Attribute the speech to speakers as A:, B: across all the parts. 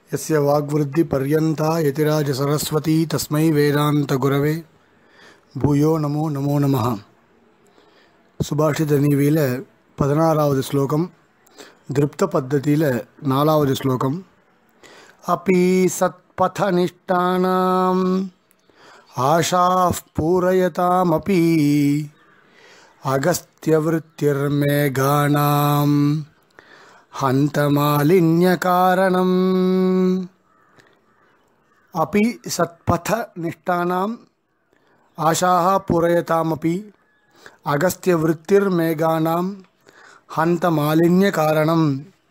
A: यस्य वाग्वृद्धिपर्यन्ता यतिराजसरस्वती तस्मै வேதாந்தகுரவே பூயோ நமோ நமோ நமः சுபாஷித நீவியில் பதினாறாவது ஸ்லோகம் திருப்த பத்ததியில் நாலாவது ஸ்லோகம் अपि सत्पथनिष्ठानाम् आशाः पूरयतामपि अगस्त्यवृत्तिर्मेघानां हन्तमालिन्यकारणम् अपि सत्पथनिष्ठानाम् आशाः पूरयतामपि अगस्त्यवृत्तिर्मेघानां हन्तमालिन्यकारणम्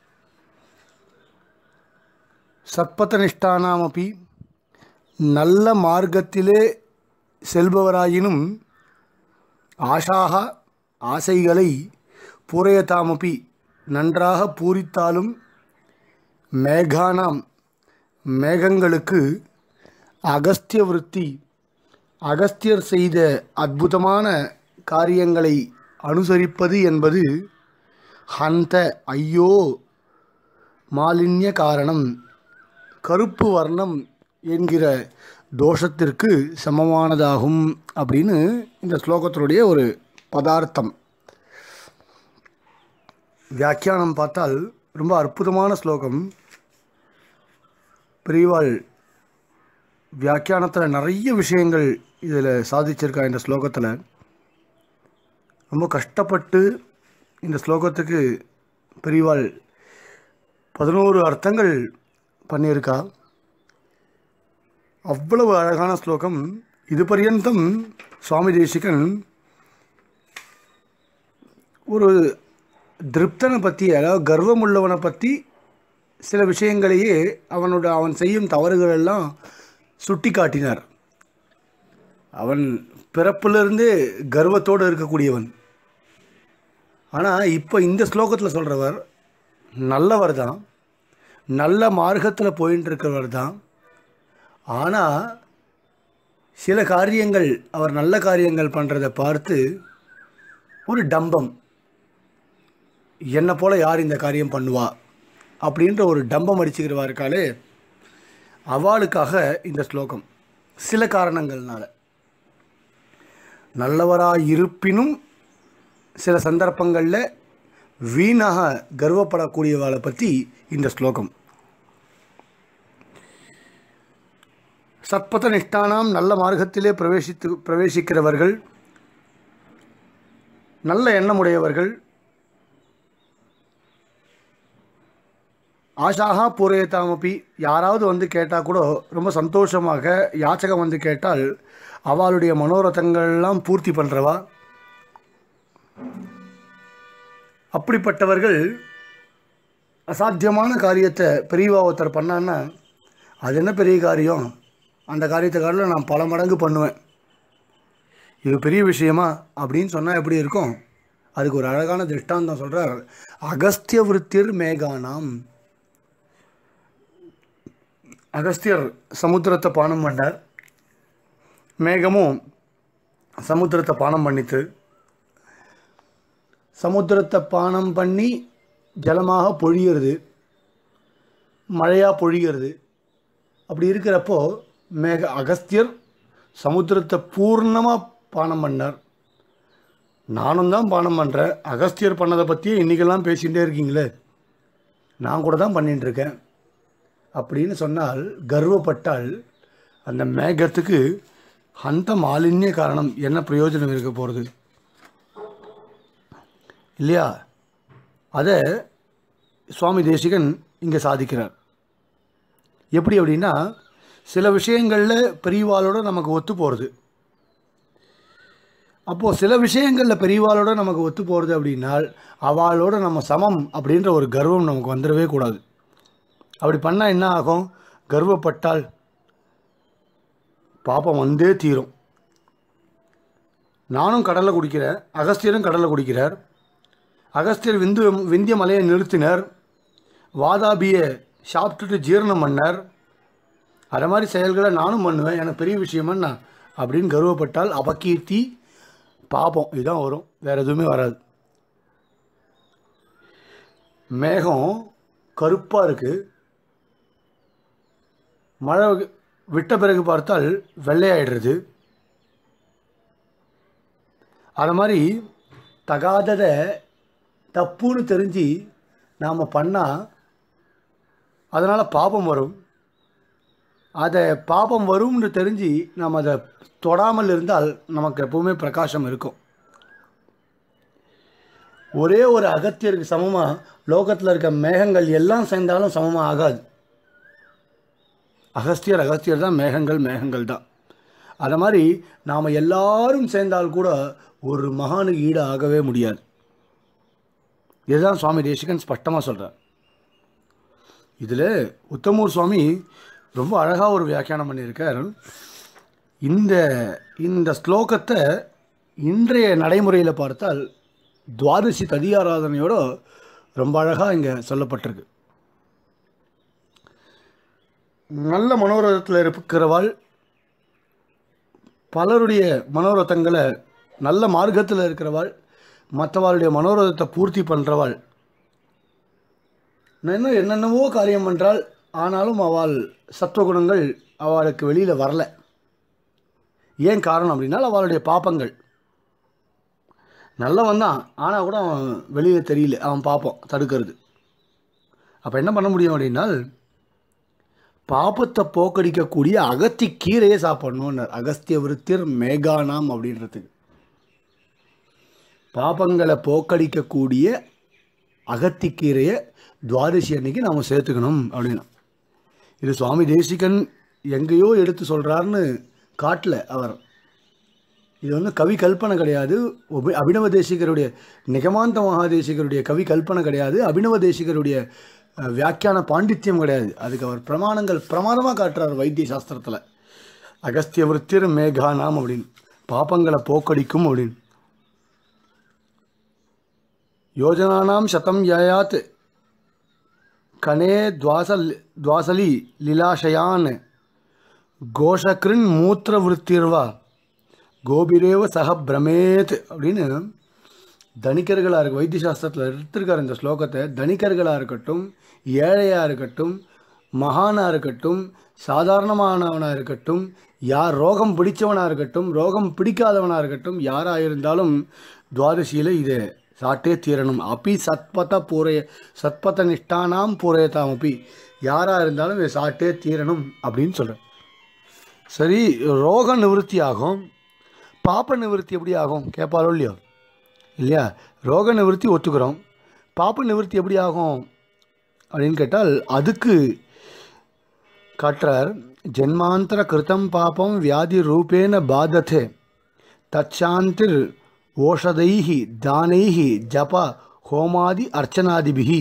A: சத்பதனிஷ்டானாமப்பி நல்ல மார்க்கத்திலே செல்பவராயினும் ஆஷாக ஆசைகளை பூரையதாமப்பி நன்றாக பூரித்தாலும் மேகானாம் மேகங்களுக்கு அகஸ்திய விருத்தி அகஸ்தியர் செய்த அற்புதமான காரியங்களை அனுசரிப்பது என்பது ஹந்த ஐயோ மாலின்ய காரணம் கருப்பு வர்ணம் என்கிற தோஷத்திற்கு சமமானதாகும் அப்படின்னு இந்த ஸ்லோகத்தினுடைய ஒரு பதார்த்தம் வியாக்கியானம் பார்த்தால் ரொம்ப அற்புதமான ஸ்லோகம் பெரியவாள் வியாக்கியானத்தில் நிறைய விஷயங்கள் இதில் சாதிச்சிருக்கா இந்த ஸ்லோகத்தில் ரொம்ப கஷ்டப்பட்டு இந்த ஸ்லோகத்துக்கு பெரியவாள் பதினோரு அர்த்தங்கள் பண்ணியிருக்கா அவ்வளவு அழகான ஸ்லோகம் இது பர்யந்தம் சுவாமி தேசிகன் ஒரு திருப்தனை பற்றி அதாவது கர்வம் உள்ளவனை பற்றி சில விஷயங்களையே அவனோட அவன் செய்யும் தவறுகள் எல்லாம் சுட்டி காட்டினார் அவன் பிறப்பிலிருந்தே கர்வத்தோடு இருக்கக்கூடியவன் ஆனால் இப்போ இந்த ஸ்லோகத்தில் சொல்கிறவர் நல்லவர் தான் நல்ல மார்க்கத்தில் போயின்னு இருக்கிறவர் தான் ஆனால் சில காரியங்கள் அவர் நல்ல காரியங்கள் பண்ணுறதை பார்த்து ஒரு டம்பம் என்னை போல் யார் இந்த காரியம் பண்ணுவா அப்படின்ற ஒரு டம்பம் அடிச்சுக்கிறவா இருக்காளே அவளுக்காக இந்த ஸ்லோகம் சில காரணங்கள்னால நல்லவராக இருப்பினும் சில சந்தர்ப்பங்களில் வீணாக கர்வப்படக்கூடியவளை பற்றி இந்த ஸ்லோகம் சத்பத நிஷ்டானாம் நல்ல மார்க்கத்திலே பிரவேசித்து பிரவேசிக்கிறவர்கள் நல்ல எண்ணமுடையவர்கள் ஆஷாகா பூரையத்தாமப்பி யாராவது வந்து கேட்டால் கூட ரொம்ப சந்தோஷமாக யாச்சகம் வந்து கேட்டால் அவளுடைய மனோரதங்கள்லாம் பூர்த்தி பண்ணுறவா அப்படிப்பட்டவர்கள் அசாத்தியமான காரியத்தை பெரியவா ஒருத்தர் பண்ணான்னா அது என்ன பெரிய காரியம் அந்த காரியத்தை காட்டில் நான் பல மடங்கு பண்ணுவேன் இது பெரிய விஷயமா அப்படின்னு சொன்னால் எப்படி இருக்கும் அதுக்கு ஒரு அழகான திருஷ்டாந்தம் சொல்கிறார் அகஸ்திய விருத்திர் மேகானாம் அகஸ்தியர் சமுத்திரத்தை பானம் பண்ணார் மேகமும் சமுத்திரத்தை பானம் பண்ணித்து சமுத்திரத்தை பானம் பண்ணி ஜலமாக பொழிகிறது மழையாக பொழிகிறது அப்படி இருக்கிறப்போ மேக அகஸ்தியர் சமுத்திரத்தை பூர்ணமாக பானம் பண்ணார் நானும் தான் பானம் பண்ணுறேன் அகஸ்தியர் பண்ணதை பற்றியே இன்றைக்கெல்லாம் பேசிகிட்டே இருக்கீங்களே நான் கூட தான் பண்ணிகிட்டு இருக்கேன் அப்படின்னு சொன்னால் கர்வப்பட்டால் அந்த மேகத்துக்கு அந்த மாலின்ய காரணம் என்ன பிரயோஜனம் இருக்க போகிறது இல்லையா அதை சுவாமி தேசிகன் இங்கே சாதிக்கிறார் எப்படி அப்படின்னா சில விஷயங்களில் பெரியவாளோட நமக்கு ஒத்து போகிறது அப்போது சில விஷயங்களில் பெரியவாளோட நமக்கு ஒத்து போகிறது அப்படின்னால் அவளோட நம்ம சமம் அப்படின்ற ஒரு கர்வம் நமக்கு வந்துடவே கூடாது அப்படி பண்ணால் என்ன ஆகும் கர்வப்பட்டால் பாப்பம் வந்தே தீரும் நானும் கடலை குடிக்கிறேன் அகஸ்தியரும் கடலை குடிக்கிறார் அகஸ்தியர் விந்து விந்திய மலையை நிறுத்தினர் வாதாபியை சாப்பிட்டுட்டு ஜீரணம் பண்ணார் அது மாதிரி செயல்களை நானும் பண்ணுவேன் எனக்கு பெரிய விஷயமன்னா அப்படின்னு கர்வப்பட்டால் அபகீர்த்தி பாப்போம் இதுதான் வரும் வேறு எதுவுமே வராது மேகம் கருப்பாக இருக்குது மழை விட்ட பிறகு பார்த்தால் வெள்ளையாயிடுறது அது மாதிரி தகாததை தப்புன்னு தெரிஞ்சு நாம் பண்ணால் அதனால் பாபம் வரும் அதை பாபம் வரும்னு தெரிஞ்சு நாம் அதை தொடாமல் இருந்தால் நமக்கு எப்பவுமே பிரகாசம் இருக்கும் ஒரே ஒரு அகத்தியருக்கு சமமாக லோகத்தில் இருக்க மேகங்கள் எல்லாம் சேர்ந்தாலும் சமமாக ஆகாது அகஸ்தியர் அகஸ்தியர் தான் மேகங்கள் மேகங்கள் தான் அது மாதிரி நாம் எல்லாரும் சேர்ந்தால் கூட ஒரு மகானுக்கு ஈடு ஆகவே முடியாது இதுதான் சுவாமி தேசிகன் ஸ்பஷ்டமாக சொல்கிறார் இதில் உத்தமூர் சுவாமி ரொம்ப அழகாக ஒரு வியாக்கியானம் பண்ணியிருக்கார் இந்த இந்த ஸ்லோகத்தை இன்றைய நடைமுறையில் பார்த்தால் துவாதசி ததியாராதனையோட ரொம்ப அழகாக இங்கே சொல்லப்பட்டிருக்கு நல்ல மனோரதத்தில் இருக்கிறவாள் பலருடைய மனோரதங்களை நல்ல மார்க்கத்தில் இருக்கிறவாள் மற்றவாளுடைய மனோரதத்தை பூர்த்தி பண்ணுறவாள் இன்னும் என்னென்னவோ காரியம் பண்ணுறாள் ஆனாலும் அவள் சத்துவகுணங்கள் அவளுக்கு வெளியில் வரல ஏன் காரணம் அப்படின்னா அவளுடைய பாப்பங்கள் நல்லவன் தான் ஆனால் கூட அவன் வெளியில் தெரியல அவன் பாப்பம் தடுக்கிறது அப்போ என்ன பண்ண முடியும் அப்படின்னால் பாப்பத்தை போக்கடிக்கக்கூடிய அகத்தி கீரையை சாப்பிடணும்னார் அகஸ்திய விருத்திர் மேகானாம் அப்படின்றதுக்கு பாப்பங்களை போக்கடிக்கக்கூடிய அகத்திக்கீரையை துவாதசி அன்னைக்கு நாம் சேர்த்துக்கணும் அப்படின்னா இது சுவாமி தேசிகன் எங்கேயோ எடுத்து சொல்கிறாருன்னு காட்டல அவர் இது வந்து கவி கல்பனை கிடையாது உப அபினவ தேசிகருடைய நிகமாந்த மகாதேசிகருடைய கவி கல்பனை கிடையாது அபினவ தேசிகருடைய அஹ், வியாக்கியான பாண்டித்யம் கிடையாது அதுக்கு அவர் பிரமாணங்கள் பிரமாதமாக காட்டுறார் வைத்திய சாஸ்திரத்தில் அகஸ்திய விருத்திர் மேகானாம் அப்படின்னு பாப்பங்களை போக்கடிக்கும் அப்படின்னு யோஜனானாம் சதம் யாயாத் கனே துவாசல் துவாசலி லீலாஷயான் கோஷகிருன் மூத்திர விருத்திர்வா கோபிரேவ சக பிரமேத் அப்படின்னு தனிக்கர்களாக இருக்கு வைத்திய சாஸ்திரத்தில் எடுத்திருக்கார் இந்த ஸ்லோகத்தை தனிக்கர்களாக இருக்கட்டும் ஏழையாக இருக்கட்டும் மகானாக இருக்கட்டும் சாதாரணமானவனாக இருக்கட்டும் யார் ரோகம் பிடிச்சவனாக இருக்கட்டும் ரோகம் பிடிக்காதவனாக இருக்கட்டும் யாராக இருந்தாலும் துவாதசியில் இதை சாட்டே தீரணும் அப்பி சத்பத பூரைய சத்பத நிஷ்டானாம் பூரையதாம் அப்பி யாராக இருந்தாலும் இதை சாட்டே தீரணும் அப்படின்னு சொல்கிறேன் சரி ரோக நிவர்த்தி ஆகும் பாப்ப நிவர்த்தி எப்படி ஆகும் கேட்பாரோ இல்லையோ இல்லையா ரோக நிவர்த்தி ஒத்துக்கிறோம் பாப்ப நிவர்த்தி எப்படி ஆகும் அப்படின்னு கேட்டால் அதுக்கு காட்டுறார் ஜென்மாந்தர கிருத்தம் பாபம் வியாதி ரூபேன பாததே தச்சாந்திர் ஓஷதைஹி தானைஹி ஜப ஹோமாதி அர்ச்சனாதிபிகி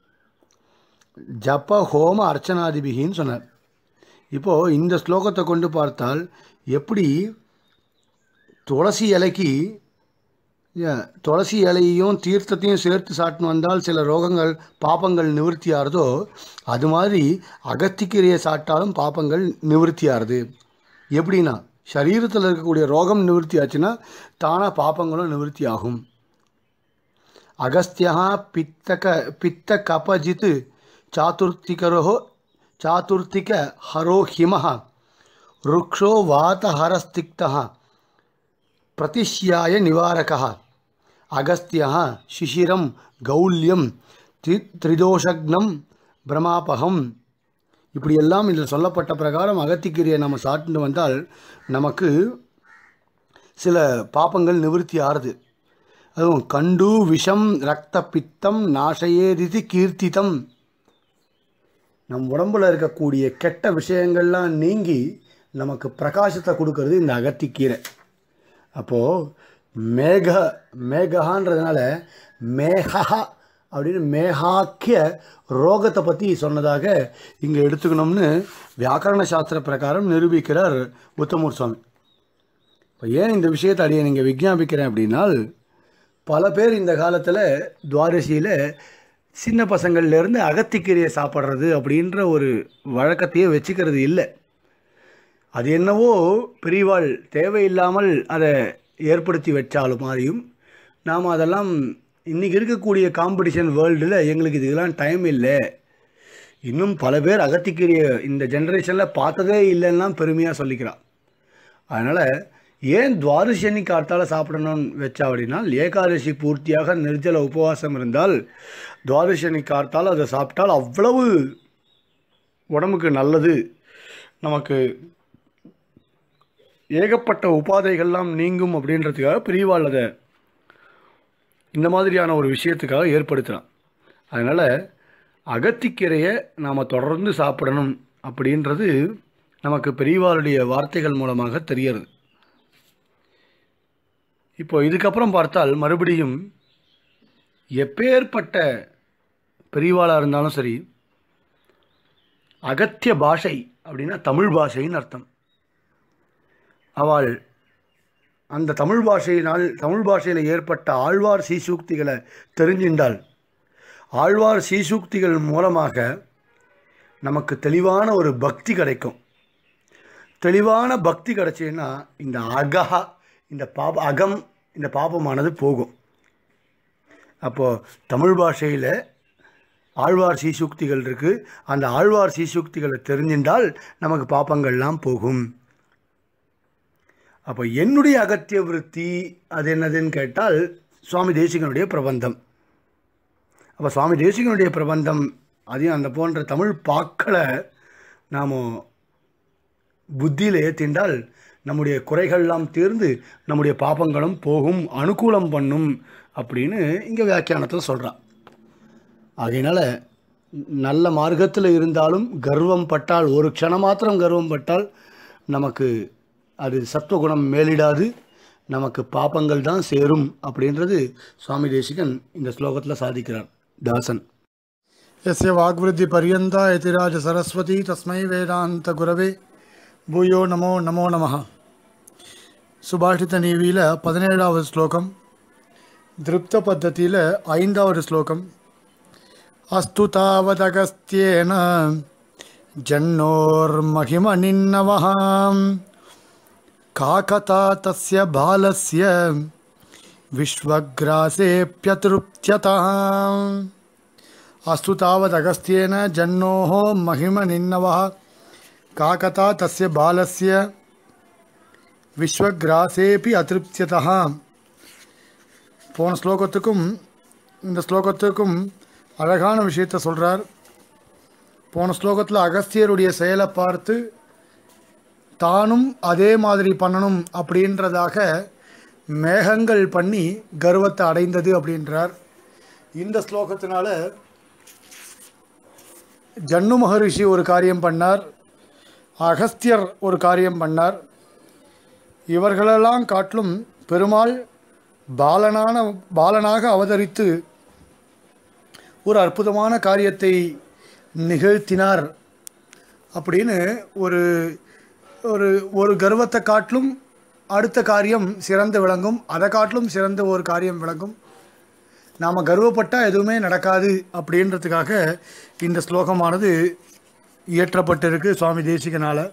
A: ஜப ஹோம அர்ச்சனாதிபிகின்னு சொன்னார் இப்போது இந்த ஸ்லோகத்தை கொண்டு பார்த்தால் எப்படி துளசி இலைக்கு ஏன், துளசி இலையையும் தீர்த்தத்தையும் சேர்த்து சாட்டின்னு வந்தால் சில ரோகங்கள் பாப்பங்கள் நிவர்த்தி ஆறுதோ அது மாதிரி அகத்திக்கீரையை சாப்பிட்டாலும் பாப்பங்கள் நிவர்த்தி ஆறுது எப்படின்னா சரீரத்தில் இருக்கக்கூடிய ரோகம் நிவர்த்தி ஆச்சுன்னா தானாக பாப்பங்களும் நிவர்த்தி ஆகும் அகஸ்தியா பித்தக பித்த கபஜித் சாதுர்த்திகரோ சாதுர்த்திக ஹரோ ஹிமः ருக்ஷோ வாதஹரஸ்திக்தः பிரதிஷ்யாய நிவாரகः அகஸ்தியः சிசிரம் கௌல்யம் தி திரிதோஷக்னம் பிரமாபகம் இப்படியெல்லாம் இதில் சொல்லப்பட்ட பிரகாரம் அகத்திக்கீரையை நம்ம சாப்பிட்டு வந்தால் நமக்கு சில பாப்பங்கள் நிவர்த்தி ஆறுது அதுவும் கண்டு விஷம் ரத்த பித்தம் நாசையேதிதி கீர்த்திதம் நம் உடம்புல இருக்கக்கூடிய கெட்ட விஷயங்கள்லாம் நீங்கி நமக்கு பிரகாசத்தை கொடுக்கறது இந்த அகத்திக்கீரை அப்போது மேக மேகஹான்றதுனால மேகா அப்படின்னு மேகாக்கிய ரோகத்தை பற்றி சொன்னதாக இங்கே எடுத்துக்கணும்னு வியாக்கரண சாஸ்திர பிரகாரம் நிரூபிக்கிறார் உத்தமூர் சுவாமி இப்போ ஏன் இந்த விஷயத்தை அடியை நீங்கள் விஞ்ஞாபிக்கிறேன் அப்படின்னால் பல பேர் இந்த காலத்தில் துவாதசியில் சின்ன பசங்கள்லேருந்து அகத்திக்கீரையை சாப்பிட்றது அப்படின்ற ஒரு வழக்கத்தையே வச்சுக்கிறது இல்லை அது என்னவோ பெரியவாள் தேவையில்லாமல் அதை ஏற்படுத்தி வச்சாலும் மாதிரியும் நாம் அதெல்லாம் இன்றைக்கி இருக்கக்கூடிய காம்படிஷன் வேர்ல்டில் எங்களுக்கு இதுக்கெல்லாம் டைம் இல்லை இன்னும் பல பேர் அகத்திக்கீரையை இந்த ஜென்ரேஷனில் பார்த்ததே இல்லைன்னா பெருமையாக சொல்லிக்கிறான் அதனால் ஏன் துவாதசனி காத்தால் சாப்பிடணும்னு வச்சா அப்படின்னா ஏகாதசி பூர்த்தியாக நிர்ஜல உபவாசம் இருந்தால் துவாதசனி காத்தால் அதை சாப்பிட்டால் அவ்வளவு உடம்புக்கு நல்லது நமக்கு ஏகப்பட்ட உபாதைகள்லாம் நீங்கும் அப்படின்றதுக்காக பெரியவாள் அதை இந்த மாதிரியான ஒரு விஷயத்துக்காக ஏற்படுத்துகிறான் அதனால் அகத்திக்கீரையை நாம் தொடர்ந்து சாப்பிடணும் அப்படின்றது நமக்கு பெரியவாளுடைய வார்த்தைகள் மூலமாக தெரியறது இப்போ இதுக்கப்புறம் பார்த்தால் மறுபடியும் எப்பேற்பட்ட பெரியவாளாக இருந்தாலும் சரி அகத்திய பாஷை அப்படின்னா தமிழ் பாஷைன்னு அர்த்தம் அவள் அந்த தமிழ் பாஷையினால் தமிழ் பாஷையில் ஏற்பட்ட ஆழ்வார் சீசூக்திகளை தெரிஞ்சின்றால் ஆழ்வார் சீசூக்திகள் மூலமாக நமக்கு தெளிவான ஒரு பக்தி கிடைக்கும் தெளிவான பக்தி கிடைச்சின்னா இந்த அகஹா இந்த பாப அகம் இந்த பாபமானது போகும் அப்போது தமிழ் பாஷையில் ஆழ்வார் சீசூக்திகள் இருக்குது அந்த ஆழ்வார் சீசூக்திகளை தெரிஞ்சின்றால் நமக்கு பாப்பங்கள்லாம் போகும் அப்போ என்னுடைய அகத்திய விருத்தி அது என்னதுன்னு கேட்டால் சுவாமி தேசிகனுடைய பிரபந்தம் அப்போ சுவாமி தேசிகனுடைய பிரபந்தம் அதையும் அந்த போன்ற தமிழ் பாக்களை நாம் புத்தியில் ஏற்றிண்டால் நம்முடைய குறைகள்லாம் தீர்ந்து நம்முடைய பாப்பங்களும் போகும் அனுகூலம் பண்ணும் அப்படின்னு இங்கே வியாக்கியானத்தில் சொல்கிறான் ஆகையினால் நல்ல மார்க்கத்தில் இருந்தாலும் கர்வம் பட்டால் ஒரு க்ஷணம் மாத்திரம் கர்வம் பட்டால் நமக்கு அது சத்துவகுணம் மேலிடாது நமக்கு பாப்பங்கள் தான் சேரும் அப்படின்றது சுவாமி தேசிகன் இந்த ஸ்லோகத்தில் சாதிக்கிறார் தாசன்
B: यस्य वाग्वृद्धिपर्यन्ता यतिराज सरस्वती तस्मै வேதாந்தகுரவே பூயோ நமோ நமோ நமः சுபாஷித நீவியில் பதினேழாவது ஸ்லோகம் திருப்த பத்ததியில் ஐந்தாவது ஸ்லோகம் அஸ்து தாவதகஸ்தியேன ஜன்னோர்மகிமனின்னவः काकता तस्य बालस्य विश्वग्रासेऽप्यतृप्त्यतः अस्तु तावदगस्त्येन जन्नोः महिमनिन्नवः काकता तस्य बालस्य விஸ்வகிராசேபி அதிருப்தியதா போன ஸ்லோகத்துக்கும் இந்த ஸ்லோகத்துக்கும் அழகான விஷயத்தை சொல்கிறார் போன ஸ்லோகத்தில் அகஸ்தியருடைய செயலை பார்த்து தானும் அதே மாதிரி பண்ணணும் அப்படின்றதாக மேகங்கள் பண்ணி கர்வத்தை அடைந்தது அப்படின்றார் இந்த ஸ்லோகத்தினால ஜன்னு மகரிஷி ஒரு காரியம் பண்ணார் அகஸ்தியர் ஒரு காரியம் பண்ணார் இவர்களெல்லாம் காட்டிலும் பெருமாள் பாலனான பாலனாக அவதரித்து ஒரு அற்புதமான காரியத்தை நிகழ்த்தினார் அப்படின்னு ஒரு ஒரு ஒரு கர்வத்தை காட்டிலும் அடுத்த காரியம் சிறந்து விளங்கும் அதை காட்டிலும் சிறந்த ஒரு காரியம் விளங்கும் நாம் கர்வப்பட்டால் எதுவுமே நடக்காது அப்படின்றதுக்காக இந்த ஸ்லோகமானது இயற்றப்பட்டிருக்கு சுவாமி தேசிகனால்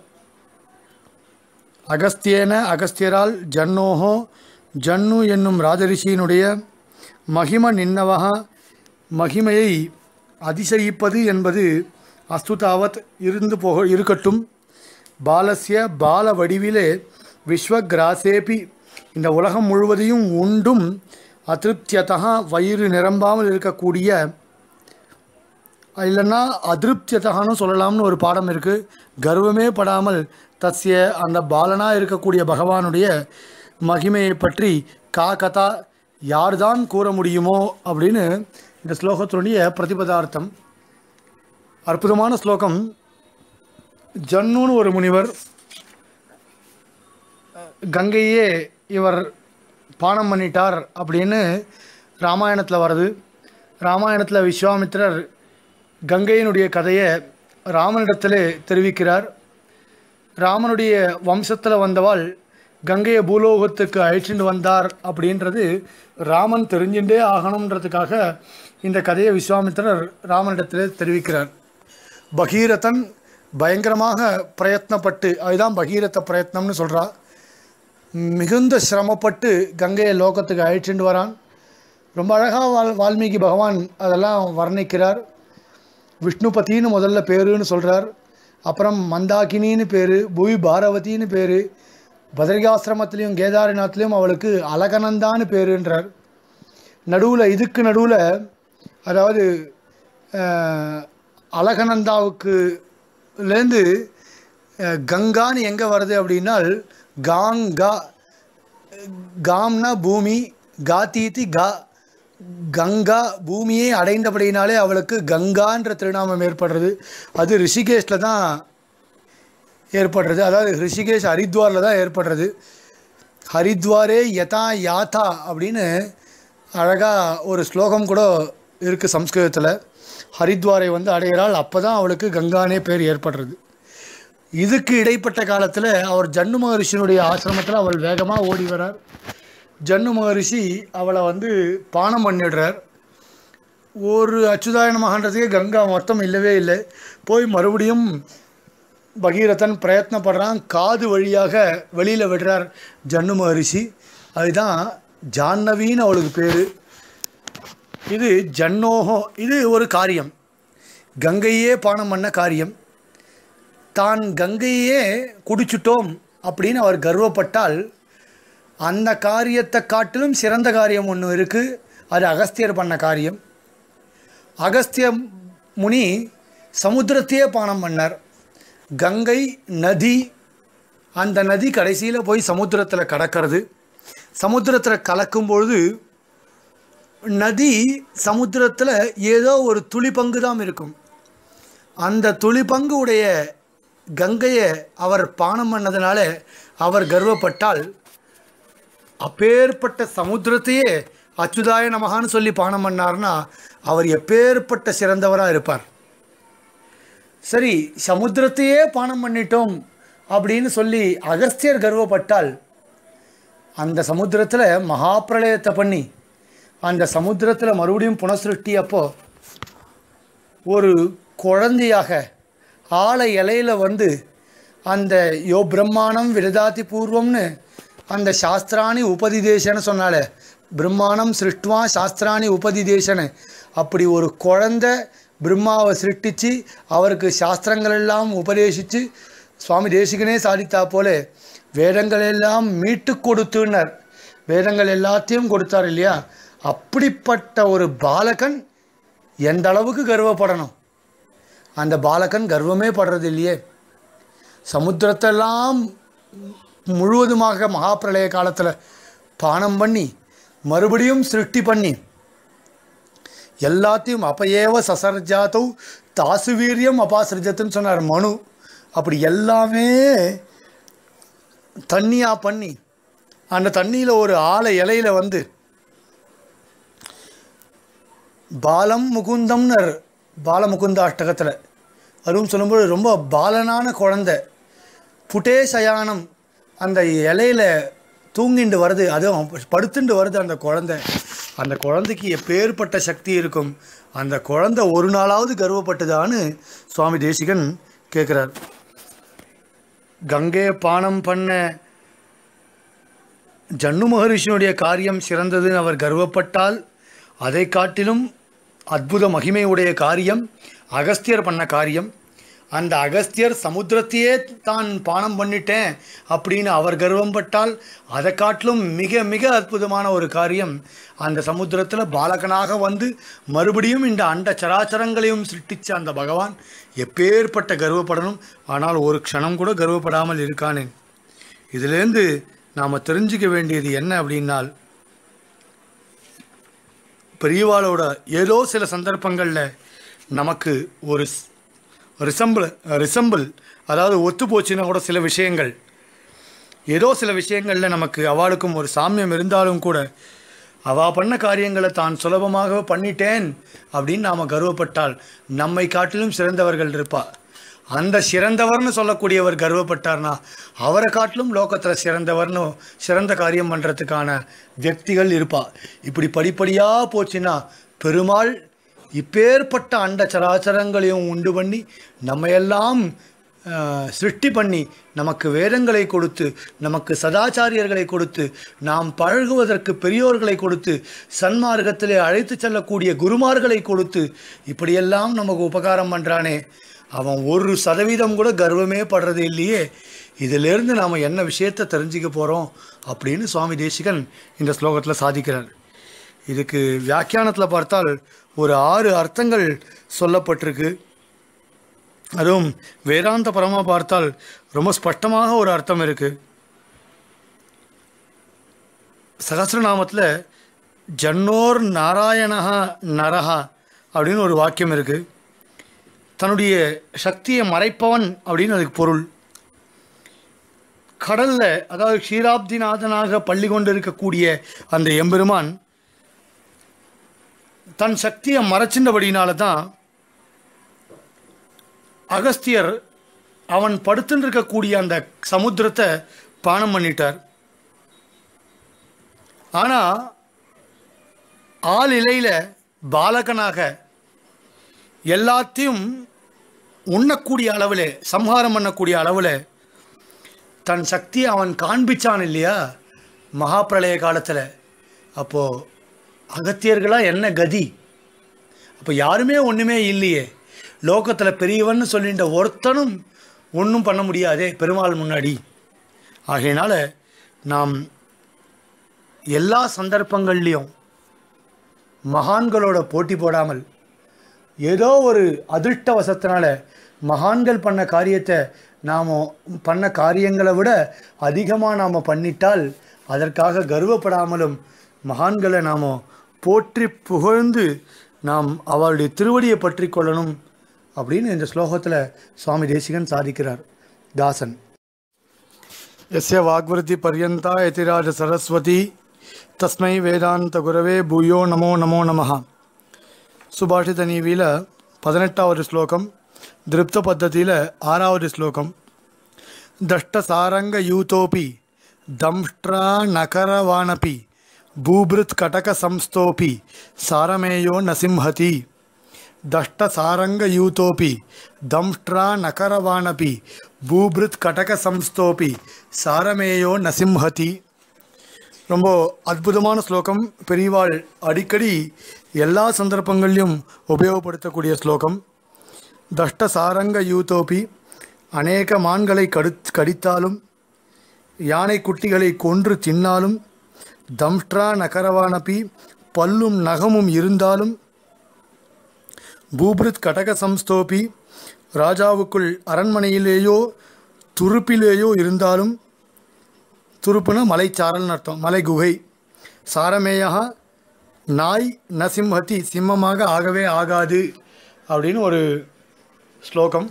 B: அகஸ்தியேன அகஸ்தியரால் ஜன்னோஹோ ஜன்னு என்னும் ராஜரிஷியினுடைய மகிம நின்னவகா மகிமையை அதிசயிப்பது என்பது அஸ்துதாவத் இருந்து போக இருக்கட்டும் பாலசிய பால வடிவிலே விஸ்வகிராசேபி இந்த உலகம் முழுவதையும் உண்டும் அதிருப்தியதா வயிறு நிரம்பாமல் இருக்கக்கூடிய இல்லைன்னா அதிருப்தியதகான்னு சொல்லலாம்னு ஒரு பாடம் இருக்குது கர்வமே படாமல் தஸ்ய அந்த பாலனாக இருக்கக்கூடிய பகவானுடைய மகிமையை பற்றி கா கதா யார்தான் கூற முடியுமோ அப்படின்னு இந்த ஸ்லோகத்தினுடைய பிரதிபதார்த்தம் அற்புதமான ஸ்லோகம் ஜன்னுன்னு ஒரு முனிவர் கங்கையே இவர் பானம் பண்ணிட்டார் அப்படின்னு ராமாயணத்தில் வருது ராமாயணத்தில் விஸ்வாமித்திரர் கங்கையினுடைய கதையை ராமனிடத்தில் தெரிவிக்கிறார் ராமனுடைய வம்சத்தில் வந்தவாள் கங்கையை பூலோகத்துக்கு அழைச்சிட்டு வந்தார் அப்படின்றது ராமன் தெரிஞ்சுட்டே ஆகணுன்றதுக்காக இந்த கதையை விஸ்வாமித்திரர் ராமனிடத்தில் தெரிவிக்கிறார் பகீரதன் பயங்கரமாக பிரயத்னப்பட்டு அதுதான் பகீரத பிரயத்னம்னு சொல்கிறா மிகுந்த சிரமப்பட்டு கங்கையை லோகத்துக்கு அழைச்சிட்டு வரான் ரொம்ப அழகாக வால் வால்மீகி பகவான் அதெல்லாம் வர்ணிக்கிறார் விஷ்ணுபதின்னு முதல்ல பேருன்னு சொல்கிறார் அப்புறம் மந்தாகினின்னு பேர் புவி பாரவதின்னு பேர் பதரிகாசிரமத்திலையும் கேதாரிநாத்லேயும் அவளுக்கு அலகனந்தான்னு பேருன்றார் நடுவில் இதுக்கு நடுவில் அதாவது அஹ், அலகனந்தாவுக்கு லேருந்து அஹ், கங்கான்னு எங்கே வருது அப்படின்னால் காங்கா காம்னா பூமி காத்தீதி கா கங்கா பூமியை அடைந்தபடியினாலே அவளுக்கு கங்கான்ற திருநாமம் ஏற்படுறது அது ரிஷிகேஷில் தான் ஏற்படுறது அதாவது ரிஷிகேஷ் ஹரித்வாரில் தான் ஏற்படுறது ஹரித்வாரே யதா யாத்தா அப்படின்னு அழகாக ஒரு ஸ்லோகம் கூட இருக்குது சம்ஸ்கிருதத்தில் ஹரித்வாரை வந்து அடைகிறாள் அப்போ தான் அவளுக்கு கங்கானே பேர் ஏற்படுறது இதுக்கு இடைப்பட்ட காலத்தில் அவர் ஜன்னு மகரிஷியினுடைய ஆசிரமத்தில் அவள் வேகமாக ஓடி வரார் ஜன்னு மகரிஷி அவளை வந்து பானம் பண்ணிடுறார் ஒரு அச்சுதாயன மகான்றதுக்கே கங்கா மொத்தம் இல்லவே இல்லை போய் மறுபடியும் பகீரதன் பிரயத்னப்படுறான் காது வழியாக வெளியில் விடுறார் ஜன்னு மகரிஷி அதுதான் ஜான்னவின்னு அவளுக்கு பேர் இது ஜன்னோஹோ இது ஒரு காரியம் கங்கையே பானம் பண்ண காரியம் தான் கங்கையே குடிச்சிட்டோம் அப்படின்னு அவர் கர்வப்பட்டால் அந்த காரியத்தை காட்டிலும் சிறந்த காரியம் ஒன்று இருக்குது அது அகஸ்தியர் பண்ண காரியம் அகஸ்திய முனி சமுத்திரத்தையே பானம் பண்ணார் கங்கை நதி அந்த நதி கடைசியில் போய் சமுத்திரத்தில் கடக்கிறது சமுத்திரத்தில் கலக்கும் பொழுது நதி சமுத்திரத்தில் ஏதோ ஒரு துளி பங்கு தான் இருக்கும் அந்த துளி பங்கு உடைய கங்கையை அவர் பானம் பண்ணதுனால அவர் கர்வப்பட்டால் அப்பேற்பட்ட சமுத்திரத்தையே அச்சுதாய நமகான்னு சொல்லி பானம் பண்ணார்னா அவர் எப்பேற்பட்ட சிறந்தவராக இருப்பார் சரி சமுத்திரத்தையே பானம் பண்ணிட்டோம் அப்படின்னு சொல்லி அகஸ்தியர் கர்வப்பட்டால் அந்த சமுத்திரத்தில் மகாப்பிரளயத்தை பண்ணி அந்த சமுத்திரத்தில் மறுபடியும் புனசிருஷ்டி அப்போ ஒரு குழந்தையாக ஆழ இலையில் வந்து அந்த யோ பிரம்மாணம் விரதாதி பூர்வம்னு அந்த சாஸ்திராணி உபதிதேசன்னு சொன்னாலே பிரம்மாணம் சிருஷ்டுவா சாஸ்திராணி உபதிதேசன்னு அப்படி ஒரு குழந்தை பிரம்மாவை சிருஷ்டிச்சு அவருக்கு சாஸ்திரங்கள் எல்லாம் உபதேசித்து சுவாமி தேசிகனே சாதித்தா போல வேதங்கள் எல்லாம் மீட்டு கொடுத்துனர் வேதங்கள் எல்லாத்தையும் கொடுத்தார் இல்லையா அப்படிப்பட்ட ஒரு பாலகன் எந்த அளவுக்கு கர்வப்படணும் அந்த பாலகன் கர்வமே படுறது இல்லையே சமுத்திரத்தெல்லாம் முழுவதுமாக மகாப்பிரளய காலத்தில் பானம் பண்ணி மறுபடியும் சிருஷ்டி பண்ணி எல்லாத்தையும் அப்பயேவ சசர்ஜாத்தௌ தாசு வீரியம் அபாசிருஜத்துன்னு சொன்னார் மனு அப்படி எல்லாமே தண்ணியாக பண்ணி அந்த தண்ணியில் ஒரு ஆலை இலையில வந்து பாலம் முகுந்தம்னு பாலமுகுந்த அஷ்டகத்தில் அதுவும் சொல்லும்போது ரொம்ப பாலனான குழந்தை புட்டே சயானம் அந்த இலையில தூங்கிண்டு வருது அதுவும் படுத்துண்டு வருது அந்த குழந்தை அந்த குழந்தைக்கு எப்பேற்பட்ட சக்தி இருக்கும் அந்த குழந்தை ஒரு நாளாவது கர்வப்பட்டதான்னு சுவாமி தேசிகன் கேட்குறார் கங்கையை பானம் பண்ண ஜன்னு மகரிஷினுடைய காரியம் சிறந்ததுன்னு அவர் கர்வப்பட்டால் அதை காட்டிலும் அற்புத மகிமையுடைய காரியம் அகஸ்தியர் பண்ண காரியம் அந்த அகஸ்தியர் சமுத்திரத்தையே தான் பானம் பண்ணிட்டேன் அப்படின்னு அவர் கர்வம் பட்டால் அதை காட்டிலும் மிக மிக அற்புதமான ஒரு காரியம் அந்த சமுத்திரத்தில் பாலகனாக வந்து மறுபடியும் இந்த அண்ட சராச்சரங்களையும் சிருஷ்டிச்ச அந்த பகவான் எப்பேற்பட்ட கர்வப்படணும் ஆனால் ஒரு க்ஷணம் கூட கர்வப்படாமல் இருக்கானேன் இதிலேருந்து நாம் தெரிஞ்சுக்க வேண்டியது என்ன அப்படின்னால் பெரியவாளோட ஏதோ சில சந்தர்ப்பங்களில் நமக்கு ஒரு ரிசம்பிள் ரிசம்பிள் அதாவது ஒத்து போச்சுன்னா கூட சில விஷயங்கள் ஏதோ சில விஷயங்களில் நமக்கு அவளுக்கும் ஒரு சாமியம் இருந்தாலும் கூட அவள் பண்ண காரியங்களை தான் சுலபமாக பண்ணிட்டேன் அப்படின்னு நாம் கர்வப்பட்டால் நம்மை காட்டிலும் சிறந்தவர்கள் இருப்பா அந்த சிறந்தவர்னு சொல்லக்கூடியவர் கர்வப்பட்டார்னா அவரை காட்டிலும் லோகத்தில் சிறந்தவர்னு சிறந்த காரியம் பண்ணுறதுக்கான வியக்திகள் இருப்பா இப்படி படிப்படியாக போச்சுன்னா பெருமாள் இப்பேற்பட்ட அண்ட சராச்சரங்களையும் உண்டு பண்ணி நம்மையெல்லாம் அஹ், சிருஷ்டி பண்ணி நமக்கு வேதங்களை கொடுத்து நமக்கு சதாச்சாரியர்களை கொடுத்து நாம் பழகுவதற்கு பெரியோர்களை கொடுத்து சன்மார்க்கத்திலே அழைத்து செல்லக்கூடிய குருமார்களை கொடுத்து இப்படியெல்லாம் நமக்கு உபகாரம் பண்ணுறானே அவன் ஒரு சதவீதம் கூட கர்வமே படுறது இல்லையே இதிலிருந்து நாம் என்ன விஷயத்தை தெரிஞ்சுக்க போகிறோம் அப்படின்னு சுவாமி தேசிகன் இந்த ஸ்லோகத்தில் சாதிக்கிறார் இதுக்கு வியாக்கியானத்தில் பார்த்தால் ஒரு ஆறு அர்த்தங்கள் சொல்லப்பட்டிருக்கு அதுவும் வேதாந்த பரமாக பார்த்தால் ரொம்ப ஸ்பஷ்டமாக ஒரு அர்த்தம் இருக்குது சகசிரநாமத்தில் ஜன்னோர் நாராயணஹா நரஹா அப்படின்னு ஒரு வாக்கியம் இருக்குது தன்னுடைய சக்தியை மறைப்பவன் அப்படின்னு அதுக்கு பொருள் கடல்ல அதாவது க்ஷீராப்திநாதனாக பள்ளி கொண்டு இருக்கக்கூடிய அந்த எம்பெருமான் தன் சக்தியை மறைச்சின்றபடினால தான் அகஸ்தியர் அவன் படுத்துன்னு இருக்கக்கூடிய அந்த சமுத்திரத்தை பானம் பண்ணிட்டார் ஆனால் ஆள் இலையில் பாலகனாக எல்லாத்தையும் உண்ணக்கூடிய அளவில் சம்ஹாரம் பண்ணக்கூடிய அளவில் தன் சக்தியை அவன் காண்பிச்சான் இல்லையா மகாபிரளய காலத்தில் அப்போது அகத்தியர்களாக என்ன கதி அப்போ யாருமே ஒன்றுமே இல்லையே லோகத்தில் பெரியவன்னு சொல்லின்ற ஒருத்தனும் ஒன்றும் பண்ண முடியாதே பெருமாள் முன்னாடி ஆகையினால நாம் எல்லா சந்தர்ப்பங்கள்லேயும் மகான்களோட போட்டி போடாமல் ஏதோ ஒரு அதிர்ஷ்டவசத்தினால மகான்கள் பண்ண காரியத்தை நாம் பண்ண காரியங்களை விட அதிகமாக நாம் பண்ணிட்டால் அதற்காக கர்வப்படாமலும் மகான்களை நாம் போற்றி புகழ்ந்து நாம் அவருடைய திருவடியை பற்றி கொள்ளணும் அப்படின்னு இந்த ஸ்லோகத்தில் சுவாமி தேசிகன் சாதிக்கிறார் தாசன் यस्य वाग्वृत्ति पर्यन्ता यतिराज सरस्वती तस्मै வேதாந்த குரவே பூயோ நமோ நமோ நமः சுபாஷித நீவியில் பதினெட்டாவது ஸ்லோகம் திருப்த பத்ததியில் ஆறாவது ஸ்லோகம் தஷ்டசாரங்க யூதோபி தம்ஷ்ட்ரா நகரவானபி பூபிருத் கடக சம்ஸ்தோபி சாரமேயோ நசிம்ஹதி దష్టసారంగ యూతోపి దంష్ట్రా నకరవాణపి భూభృత్ కటక సంస్థోపి சாரமேயோ நசிம்ஹதி ரொம்ப அற்புதமான ஸ்லோகம் பெரியவாள் அடிக்கடி எல்லா சந்தர்ப்பங்கள்லையும் உபயோகப்படுத்தக்கூடிய ஸ்லோகம் தஷ்ட சாரங்க யூதோபி அநேக மான்களை கடு கடித்தாலும் யானை குட்டிகளை கொன்று தின்னாலும் தம்ஷ்ட்ரா நகரவானபி பல்லும் நகமும் இருந்தாலும் பூபிருத் கடக சம்ஸ்தோபி ராஜாவுக்குள் அரண்மனையிலேயோ துருப்பிலேயோ இருந்தாலும் துருப்புனா மலைச்சாரல்னு அர்த்தம் மலை குகை சாரமேயா நாய் நசிம்ஹதி சிம்மமாக ஆகவே ஆகாது அப்படின்னு ஒரு ஸ்லோகம்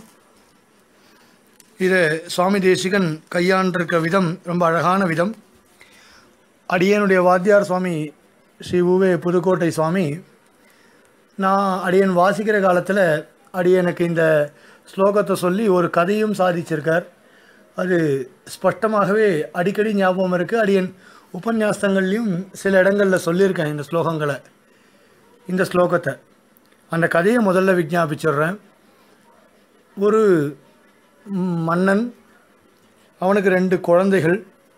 B: இதை சுவாமி தேசிகன் கையாண்டிருக்க விதம் ரொம்ப அழகான விதம் அடியனுடைய வாத்தியார் சுவாமி ஸ்ரீ உவே புதுக்கோட்டை சுவாமி நான் அடியன் வாசிக்கிற காலத்தில் அடியனுக்கு இந்த ஸ்லோகத்தை சொல்லி ஒரு கதையும் சாதிச்சிருக்கார் அது ஸ்பஷ்டமாகவே அடிக்கடி ஞாபகம் இருக்குது அடியன் உபன்யாசங்கள்லையும் சில இடங்களில் சொல்லியிருக்கேன் இந்த ஸ்லோகங்களை இந்த ஸ்லோகத்தை அந்த கதையை முதல்ல விஜாபிச்சிடுறேன் ஒரு மன்னன் அவனுக்கு ரெண்டு குழந்தைகள்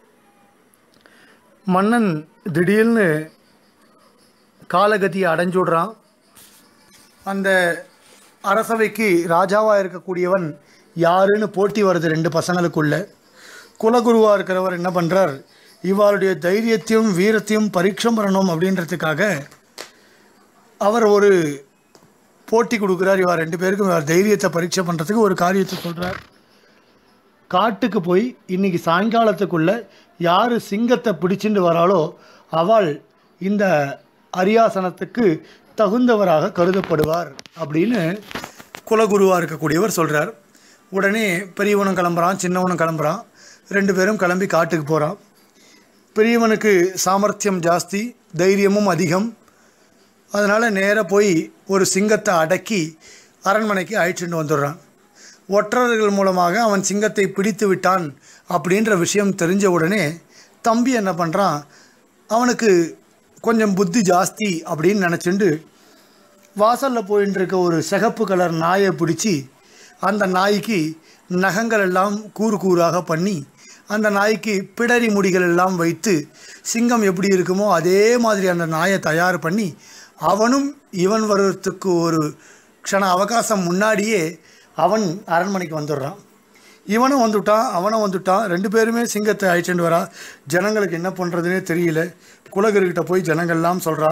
B: மன்னன் திடீர்னு காலகதியை அடைஞ்சுடுறான் அந்த அரசவைக்கு ராஜாவாக இருக்கக்கூடியவன் யாருன்னு போட்டி வருது ரெண்டு பசங்களுக்குள்ள குலகுருவாக இருக்கிறவர் என்ன பண்ணுறார் இவருடைய தைரியத்தையும் வீரத்தையும் பரீட்சம் பண்ணணும் அப்படின்றதுக்காக அவர் ஒரு போட்டி கொடுக்குறார் இவர் ரெண்டு பேருக்கும் இவர் தைரியத்தை பரீட்சை பண்ணுறதுக்கு ஒரு காரியத்தை சொல்கிறார் காட்டுக்கு போய் இன்னைக்கு சாயங்காலத்துக்குள்ள யார் சிங்கத்தை பிடிச்சிட்டு வராளோ அவள் இந்த அரியாசனத்துக்கு தகுந்தவராக கருதப்படுவார் அப்படின்னு குலகுருவாக இருக்கக்கூடியவர் சொல்கிறார் உடனே பெரியவனும் கிளம்புறான் சின்னவனும் கிளம்புறான் ரெண்டு பேரும் கிளம்பி காட்டுக்கு போகிறான் பெரியவனுக்கு சாமர்த்தியம் ஜாஸ்தி தைரியமும் அதிகம் அதனால் நேராக போய் ஒரு சிங்கத்தை அடக்கி அரண்மனைக்கு அழைச்சிட்டு வந்துடுறான் ஒற்றர்கள் மூலமாக அவன் சிங்கத்தை பிடித்து விட்டான் அப்படின்ற விஷயம் தெரிஞ்ச உடனே தம்பி என்ன பண்ணுறான் அவனுக்கு கொஞ்சம் புத்தி ஜாஸ்தி அப்படின்னு நினச்சிண்டு வாசலில் போயின்னு இருக்க ஒரு சிகப்பு கலர் நாயை பிடிச்சி அந்த நாய்க்கு நகங்கள் எல்லாம் கூறு கூறாக பண்ணி அந்த நாய்க்கு பிடரி முடிகள் எல்லாம் வைத்து சிங்கம் எப்படி இருக்குமோ அதே மாதிரி அந்த நாயை தயார் பண்ணி அவனும் இவன் வருவதற்கு ஒரு க்ஷண அவகாசம் முன்னாடியே அவன் அரண்மனைக்கு வந்துடுறான் இவனும் வந்துட்டான் அவனும் வந்துட்டான் ரெண்டு பேருமே சிங்கத்தை அழைச்சிட்டு வரா ஜனங்களுக்கு என்ன பண்ணுறதுனே தெரியல குலகர்கிட்ட போய் ஜனங்கள்லாம் சொல்கிறா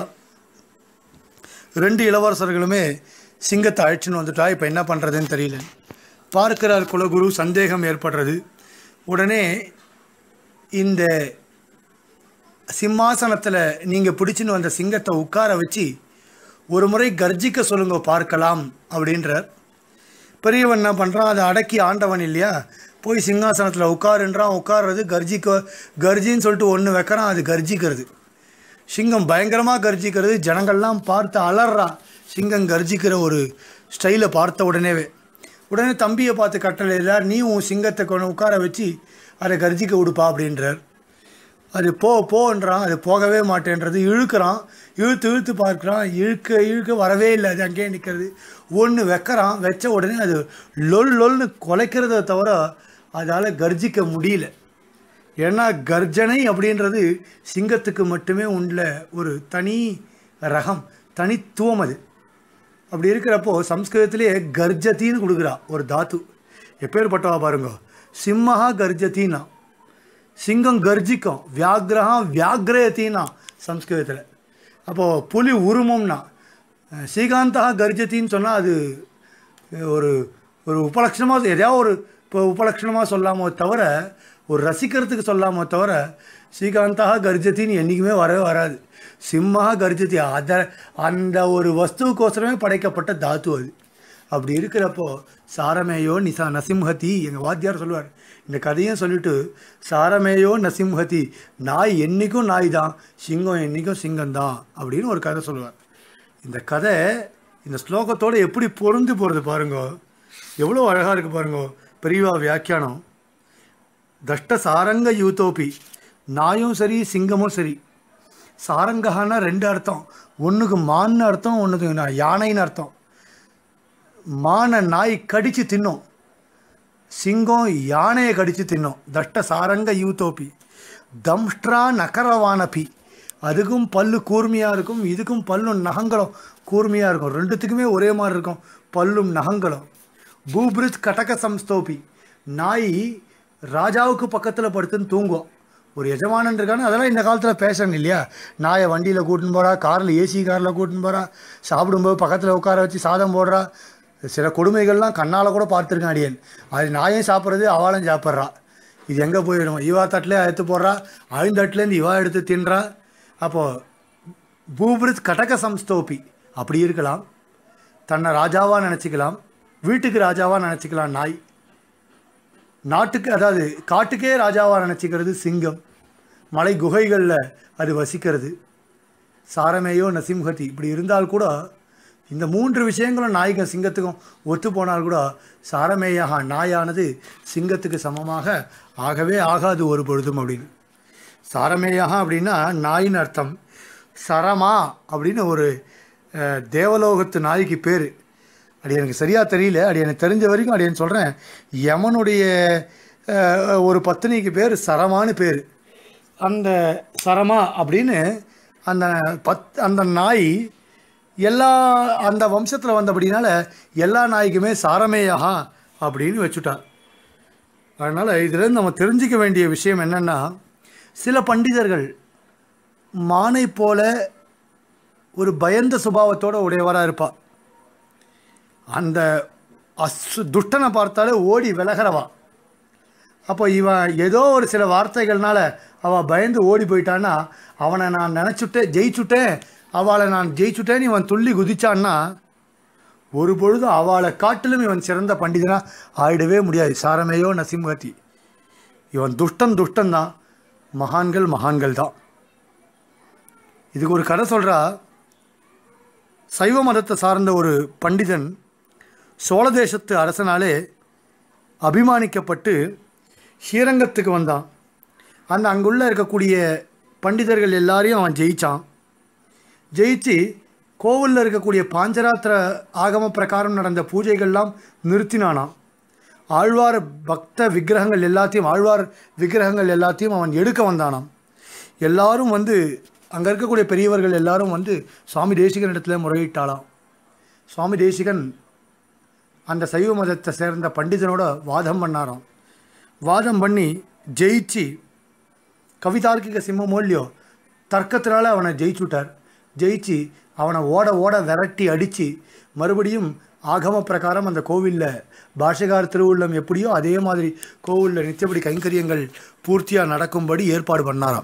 B: ரெண்டு இளவரசர்களுமே சிங்கத்தை அழைச்சின்னு வந்துட்டா இப்போ என்ன பண்ணுறதுன்னு தெரியல பார்க்கிறார் குலகுரு சந்தேகம் ஏற்படுறது உடனே இந்த சிம்மாசனத்தில் நீங்கள் பிடிச்சின்னு வந்த சிங்கத்தை உட்கார வச்சு ஒரு முறை கர்ஜிக்க சொல்லுங்க பார்க்கலாம் அப்படின்றார் பெரியவன் என்ன பண்ணுறான் அதை அடக்கி ஆண்டவன் இல்லையா போய் சிங்காசனத்தில் உட்காருன்றான் உட்கார்றது கர்ஜிக்க கர்ஜின்னு சொல்லிட்டு ஒன்று வைக்கிறான் அது கர்ஜிக்கிறது சிங்கம் பயங்கரமாக கர்ஜிக்கிறது ஜனங்கள்லாம் பார்த்து அலறா சிங்கம் கர்ஜிக்கிற ஒரு ஸ்டைலை பார்த்த உடனேவே உடனே தம்பியை பார்த்து கட்டளையிடார் நீ உன் சிங்கத்தை கொண்டு உட்கார வச்சு அதை கர்ஜிக்க விடுப்பா அப்படின்றார் அது போ போன்றான் அது போகவே மாட்டேன்றது இழுக்கிறான் இழுத்து இழுத்து பார்க்குறான் இழுக்க இழுக்க வரவே இல்லை அது அங்கேயே நிற்கிறது ஒன்று வைக்கிறான் வச்ச உடனே அது லொல் லொல்னு குலைக்கிறத தவிர அதால் கர்ஜிக்க முடியல ஏன்னா கர்ஜனை அப்படின்றது சிங்கத்துக்கு மட்டுமே உள்ள ஒரு தனி ரகம் தனித்துவம் அது அப்படி இருக்கிறப்போ சம்ஸ்கிருதத்திலே கர்ஜத்தின்னு கொடுக்குறா ஒரு தாத்து எப்பேற்பட்டவா பாருங்க சிம்மஹா கர்ஜத்தின்னா சிங்கம் கர்ஜிக்கும் வியாக்ரஹா வியாக்ரயத்தின்னா சம்ஸ்கிருதத்தில் அப்போது புலி உருமம்னா ஸ்ரீகாந்தா கர்ஜத்தின்னு சொன்னால் அது ஒரு ஒரு உபலட்சணமாக எதையாவது ஒரு இப்போ உபலட்சணமாக சொல்லாமோ தவிர ஒரு ரசிக்கிறதுக்கு சொல்லாமோ தவிர ஸ்ரீகாந்தா கர்ஜத்தின்னு என்றைக்குமே வரவே வராது சிம்மஹா கர்ஜதி அத அந்த ஒரு வஸ்துவுக்கோசரமே படைக்கப்பட்ட தாத்து அது அப்படி இருக்கிறப்போ சாரமேயோ நிசா நசிம்ஹதி எங்கள் வாத்தியார் சொல்லுவார் இந்த கதையும் சொல்லிட்டு சாரமேயோ நசிம்ஹதி நாய் என்றைக்கும் நாய் தான் சிங்கம் என்றைக்கும் சிங்கம் தான் அப்படின்னு ஒரு கதை சொல்லுவார் இந்த கதை இந்த ஸ்லோகத்தோடு எப்படி பொருந்து போகிறது பாருங்க எவ்வளோ அழகாக இருக்குது பாருங்க பெரியவா வியாக்கியானம் தஷ்ட சாரங்க யூத்தோப்பி நாயும் சரி சிங்கமும் சரி சாரங்கஹான்னா ரெண்டு அர்த்தம் ஒன்றுக்கு மான்னு அர்த்தம் ஒன்றுக்கு நா- யானைன்னு அர்த்தம் மானை நாய் கடித்து தின்னும் சிங்கம் யானையை கடித்து தின்னும் தஷ்ட சாரங்க யூத்தோப்பி தம்ஷ்ட்ரா நகரவானபி அதுக்கும் பல்லு கூர்மையாக இருக்கும் இதுக்கும் பல்லும் நகங்களும் கூர்மையாக இருக்கும் ரெண்டுத்துக்குமே ஒரே மாதிரி இருக்கும் பல்லும் நகங்களும் பூபிரித் கடக சம்ஸ்தோபி நாய் ராஜாவுக்கு பக்கத்தில் படுத்துன்னு தூங்கும் ஒரு எஜமானன் இருக்கான்னு அதெல்லாம் இந்த காலத்தில் பேசணும் இல்லையா நாயை வண்டியில் கூட்டின்னு போகிறா காரில் ஏசி காரில் கூட்டின்னு போகிறா சாப்பிடும்போது பக்கத்தில் உட்கார வச்சு சாதம் போடுறா சில கொடுமைகள்லாம் கண்ணால் கூட பார்த்துருக்கேன் அடியன் அது நாயும் சாப்பிட்றது அவளும் சாப்பிட்றா இது எங்கே போயிடும் இவா தட்டிலே எடுத்து போடுறா அவன் தட்டிலேருந்து இவா எடுத்து தின்றா அப்போது பூபிரித் கடக சம்ஸ்தோபி அப்படி இருக்கலாம் தன்னை ராஜாவாக நினச்சிக்கலாம் வீட்டுக்கு ராஜாவாக நினச்சிக்கலாம் நாய் நாட்டுக்கு அதாவது காட்டுக்கே ராஜாவாக நினச்சிக்கிறது சிங்கம் மலை குகைகளில் அது வசிக்கிறது சாரமேயோ நசிம்ஹதி இப்படி இருந்தால் கூட இந்த மூன்று விஷயங்களும் நாய்க்கும் சிங்கத்துக்கும் ஒத்து போனால் கூட சாரமேயாக நாயானது சிங்கத்துக்கு சமமாக ஆகவே ஆகாது ஒரு பொழுதும் அப்படின்னு சாரமேயாக அப்படின்னா நாயின் அர்த்தம் சரமா அப்படின்னு ஒரு அஹ், தேவலோகத்து நாய்க்கு பேர் அது எனக்கு சரியாக தெரியல அது எனக்கு தெரிஞ்ச வரைக்கும் அது எனக்கு சொல்கிறேன் யமனுடைய அஹ், ஒரு பத்தினிக்கு பேர் சரமான்னு பேர் அந்த சரமா அப்படின்னு அந்த பத் அந்த நாய் எல்லா அந்த வம்சத்தில் வந்தபடினால எல்லா நாய்க்குமே சாரமேயா அப்படின்னு வச்சுட்டார் அதனால் இதுலேருந்து நம்ம தெரிஞ்சிக்க வேண்டிய விஷயம் என்னென்னா சில பண்டிதர்கள் மானை போல ஒரு பயந்த சுபாவத்தோட உடையவராக இருப்பாள் அந்த அசு துஷ்டனை பார்த்தாலே ஓடி விலகிறவா அப்போ இவன் ஏதோ ஒரு சில வார்த்தைகள்னால அவள் பயந்து ஓடி போயிட்டான்னா அவனை நான் நினச்சுட்டேன் ஜெயிச்சுட்டேன் அவளை நான் ஜெயிச்சுட்டேன்னு இவன் துள்ளி குதிச்சான்னா ஒரு பொழுதும் அவளை காட்டிலும் இவன் சிறந்த பண்டிதனா ஆயிடவே முடியாது சாரமேயோ நசிம்ஹதி இவன் துஷ்டன் துஷ்டன் தான் மகான்கள் மகான்கள் தான் இதுக்கு ஒரு கதை சொல்கிறா சைவ மதத்தை சார்ந்த ஒரு பண்டிதன் சோழ தேசத்து அரசனாலே அபிமானிக்கப்பட்டு ஸ்ரீரங்கத்துக்கு வந்தான் அந்த அங்குள்ள இருக்கக்கூடிய பண்டிதர்கள் எல்லாரையும் அவன் ஜெயிச்சான் ஜெயிச்சு கோவிலில் இருக்கக்கூடிய பாஞ்சராத்திர ஆகம பிரகாரம் நடந்த பூஜைகள்லாம் நிறுத்தினானாம் ஆழ்வார் பக்த விக்கிரகங்கள் எல்லாத்தையும் ஆழ்வார் விக்கிரகங்கள் எல்லாத்தையும் அவன் எடுக்க வந்தானாம் எல்லாரும் வந்து அங்கே இருக்கக்கூடிய பெரியவர்கள் எல்லாரும் வந்து சுவாமி தேசிகன் இடத்துல முறையிட்டாளாம் சுவாமி தேசிகன் அந்த சைவ மதத்தை சேர்ந்த பண்டிதனோட வாதம் பண்ணாராம் வாதம் பண்ணி ஜெயிச்சு கவிதார்க்கிக சிம்மமோ இல்லையோ தர்க்கத்தினால அவனை ஜெயிச்சுட்டார் ஜெயிச்சு அவனை ஓட ஓட விரட்டி அடித்து மறுபடியும் ஆகம பிரகாரம் அந்த கோவிலில் பாஷகார் திருவுள்ளம் எப்படியோ அதே மாதிரி கோவிலில் நித்தியப்படி கைங்கரியங்கள் பூர்த்தியாக நடக்கும்படி ஏற்பாடு பண்ணாராம்